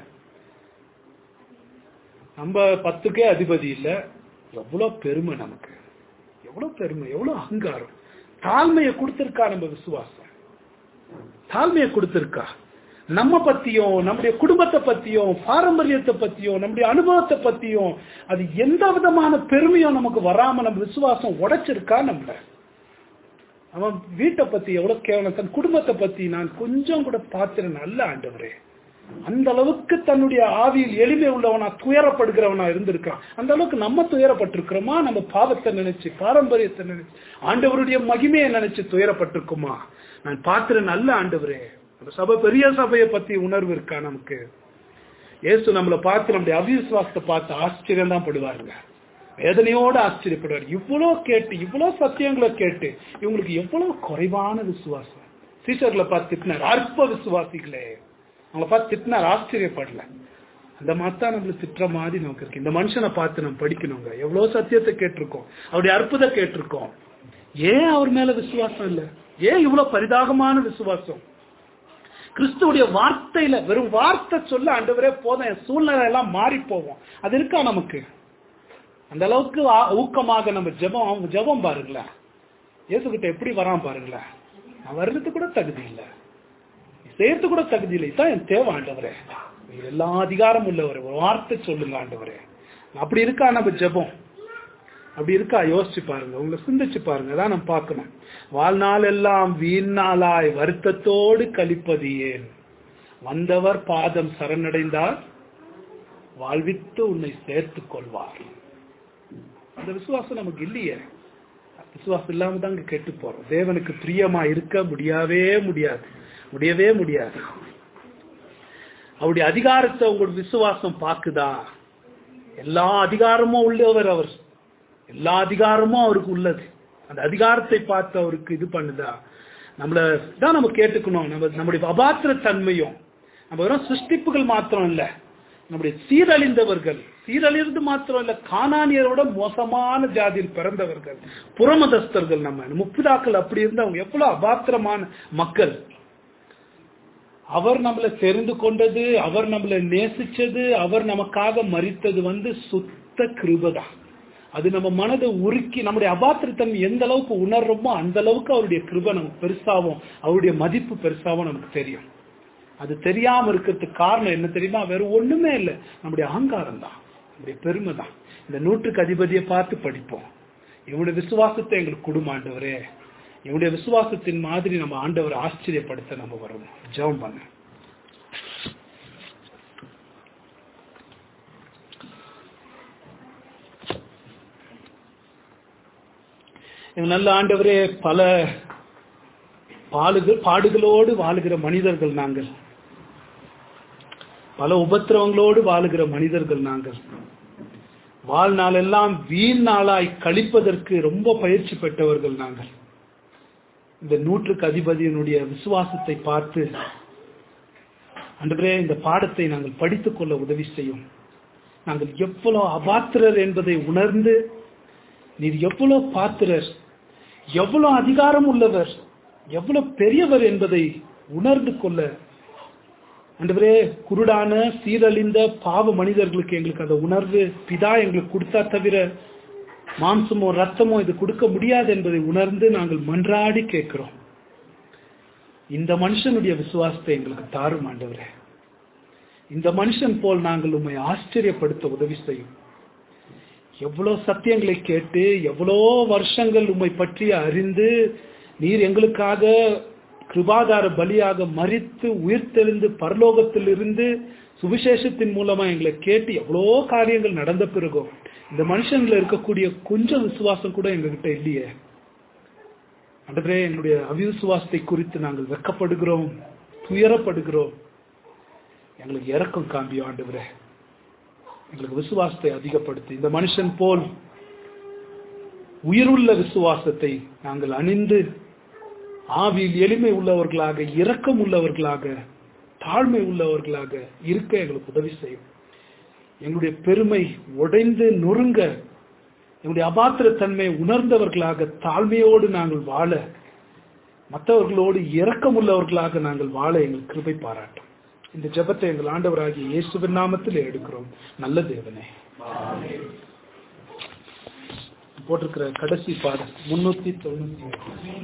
நம்ம பத்துக்கே அதிபதி இல்ல எவ்வளவு பெருமை நமக்கு எவ்வளவு பெருமை எவ்வளவு அகங்காரம் தாழ்மையை கொடுத்திருக்கா நம்ம விசுவாசம் தாழ்மையை கொடுத்திருக்கா நம்ம பத்தியும் நம்முடைய குடும்பத்தை பத்தியும் பாரம்பரியத்தை பத்தியும் நம்முடைய அனுபவத்தை பத்தியும் அது எந்த விதமான பெருமையும் நமக்கு வராம நம்ம விசுவாசம் உடைச்சிருக்கா நம்மள அவன் வீட்டை பத்தி எவ்வளவு கேவலம் தன் குடும்பத்தை பத்தி நான் கொஞ்சம் கூட பார்த்திருந்தேன் நல்ல ஆண்டவரே அந்த அளவுக்கு தன்னுடைய ஆவியில் எளிமை உள்ளவனா துயரப்படுகிறவனா இருந்திருக்கான் அந்த அளவுக்கு நம்ம துயரப்பட்டிருக்கிறோமா நம்ம பாவத்தை நினைச்சு பாரம்பரியத்தை நினைச்சு ஆண்டவருடைய மகிமையை நினைச்சு துயரப்பட்டிருக்குமா நான் பார்க்கிற நல்ல ஆண்டவரே அந்த சபை பெரிய சபையை பத்தி உணர்வு இருக்கா நமக்கு இயேசு நம்மளை பார்த்து நம்முடைய அவிசுவாசத்தை பார்த்து ஆச்சரியம் தான் படுவாருங்க வேதனையோடு ஆச்சரியப்படுவார் இவ்வளோ கேட்டு இவ்வளோ சத்தியங்களை கேட்டு இவங்களுக்கு எவ்வளவு குறைவான விசுவாசம் சீஷர்களை பார்த்து திட்டினார் அற்ப விசுவாசிகளே அவங்கள பார்த்து திட்டினார் ஆச்சரியப்படல அந்த மாதிரி தான் நம்மளுக்கு திட்டுற மாதிரி நமக்கு இருக்கு இந்த மனுஷனை பார்த்து நம்ம படிக்கணுங்க எவ்வளவு சத்தியத்தை கேட்டிருக்கோம் அவருடைய அற்புதம் கேட்டிருக்கோம் ஏன் அவர் மேல விசுவாசம் இல்ல ஏன் இவ்வளவு பரிதாகமான விசுவாசம் கிறிஸ்துவுடைய வார்த்தையில வெறும் வார்த்தை சொல்ல ஆண்டவரே போதும் என் சூழ்நிலை எல்லாம் மாறி போவோம் அது இருக்கா நமக்கு அந்த அளவுக்கு ஆ- ஊக்கமாக நம்ம ஜெபம் அவங்க ஜெபம் பாருங்களேன் இயேசுகிட்ட எப்படி வரான் பாருங்களேன் நான் வர்றதுக்கு கூட தகுதி இல்லை சேர்த்து கூட தகுதி இல்லை இதான் என் தேவை ஆண்டவரே நீர் எல்லா அதிகாரம் உள்ளவர் ஒரு வார்த்தை சொல்லுங்க ஆண்டவரே அப்படி இருக்கா நம்ம ஜெபம் அப்படி இருக்கா யோசிச்சு பாருங்க உங்களை சிந்திச்சு பாருங்க அதான் நம்ம பார்க்கணும் வாழ்நாள் எல்லாம் வீண் நாளாய் வருத்தத்தோடு கழிப்பது ஏன் வந்தவர் பாதம் சரணடைந்தால் வாழ்வித்து உன்னை சேர்த்துக் கொள்வார் அந்த விசுவாசம் நமக்கு இல்லையே விசுவாசம் இல்லாம தான் இங்க கெட்டு போறோம் தேவனுக்கு பிரியமா இருக்க முடியவே முடியாது முடியவே முடியாது அவருடைய அதிகாரத்தை உங்களுடைய விசுவாசம் பாக்குதா எல்லா அதிகாரமும் உள்ளவர் அவர் எல்லா அதிகாரமும் அவருக்கு உள்ளது அந்த அதிகாரத்தை பார்த்து அவருக்கு இது பண்ணுதா நம்மள தான் நம்ம கேட்டுக்கணும் நம்ம நம்முடைய அபாத்திர தன்மையும் நம்ம வெறும் சிருஷ்டிப்புகள் மாத்திரம் இல்ல நம்முடைய சீரழிந்தவர்கள் சீரழிந்து மாத்திரம் இல்ல காணானியரோட மோசமான ஜாதியில் பிறந்தவர்கள் புறமதஸ்தர்கள் நம்ம முப்பிதாக்கள் அப்படி இருந்து அவங்க எவ்வளவு அபாத்திரமான மக்கள் அவர் நம்மளை தெரிந்து கொண்டது அவர் நம்மளை நேசிச்சது அவர் நமக்காக மறித்தது வந்து சுத்த கிருபதான் அது நம்ம மனதை உருக்கி நம்முடைய அபாத்திரத்தன்மை எந்த அளவுக்கு உணர்றோமோ அந்த அளவுக்கு அவருடைய கிருபை நமக்கு பெருசாவும் அவருடைய மதிப்பு பெருசாவும் நமக்கு தெரியும் அது தெரியாம இருக்கிறதுக்கு காரணம் என்ன தெரியுமா வேற ஒண்ணுமே இல்லை நம்முடைய அகங்காரம் தான் நம்முடைய பெருமை தான் இந்த நூற்றுக்கு அதிபதியை பார்த்து படிப்போம் இவனுடைய விசுவாசத்தை எங்களுக்கு குடும்ப ஆண்டவரே இவனுடைய விசுவாசத்தின் மாதிரி நம்ம ஆண்டவரை ஆச்சரியப்படுத்த நம்ம வரணும் ஜெபம் பண்ண எங்க நல்ல ஆண்டவரே பல பாலுகள் பாடுகளோடு வாழுகிற மனிதர்கள் நாங்கள் பல உபத்திரவங்களோடு வாழுகிற மனிதர்கள் நாங்கள் வாழ்நாள் எல்லாம் வீண் நாளாய் கழிப்பதற்கு ரொம்ப பயிற்சி பெற்றவர்கள் நாங்கள் இந்த நூற்றுக்கு அதிபதியினுடைய விசுவாசத்தை பார்த்து அன்றுவரே இந்த பாடத்தை நாங்கள் படித்துக் கொள்ள உதவி செய்யும் நாங்கள் எவ்வளவு அபாத்திரர் என்பதை உணர்ந்து நீர் எவ்வளவு பாத்திரர் எவ்வளவு அதிகாரம் உள்ளவர் எவ்வளவு பெரியவர் என்பதை உணர்ந்து கொள்ள ஆண்டவரே குருடான சீரழிந்த பாவ மனிதர்களுக்கு எங்களுக்கு அந்த உணர்வு பிதா எங்களுக்கு கொடுத்தா தவிர மாம்சமோ ரத்தமோ இது கொடுக்க முடியாது என்பதை உணர்ந்து நாங்கள் மன்றாடி கேட்கிறோம் இந்த மனுஷனுடைய விசுவாசத்தை எங்களுக்கு தாரும் ஆண்டவரே இந்த மனுஷன் போல் நாங்கள் உம்மை ஆச்சரியப்படுத்த உதவி செய்யும் எவ்வளோ சத்தியங்களை கேட்டு எவ்வளோ வருஷங்கள் உம்மை பற்றி அறிந்து நீர் எங்களுக்காக கிருபாதார பலியாக மறித்து உயிர்த்தெழுந்து பரலோகத்தில் இருந்து சுவிசேஷத்தின் மூலமா எங்களை கேட்டு எவ்வளோ காரியங்கள் நடந்த பிறகும் இந்த மனுஷன்ல இருக்கக்கூடிய கொஞ்சம் விசுவாசம் கூட எங்ககிட்ட இல்லையே அன்றே என்னுடைய அவிசுவாசத்தை குறித்து நாங்கள் வெக்கப்படுகிறோம் துயரப்படுகிறோம் எங்களுக்கு இறக்கம் காம்பியும் ஆண்டவரே எங்களுக்கு விசுவாசத்தை அதிகப்படுத்தி இந்த மனுஷன் போல் உயிருள்ள விசுவாசத்தை நாங்கள் அணிந்து ஆவியில் எளிமை உள்ளவர்களாக இரக்கம் உள்ளவர்களாக தாழ்மை உள்ளவர்களாக இருக்க எங்களுக்கு உதவி செய்யும் எங்களுடைய பெருமை உடைந்து நொறுங்க எங்களுடைய அபாத்திரத்தன்மை உணர்ந்தவர்களாக தாழ்மையோடு நாங்கள் வாழ மற்றவர்களோடு இரக்கம் உள்ளவர்களாக நாங்கள் வாழ எங்கள் கிருபை பாராட்டும் இந்த ஜெபத்தை எங்கள் ஆண்டவராகிய இயேசுவின் நாமத்தில் எடுக்கிறோம் நல்ல தேவனே போட்டிருக்கிற கடைசி பாடல் முன்னூத்தி தொண்ணூத்தி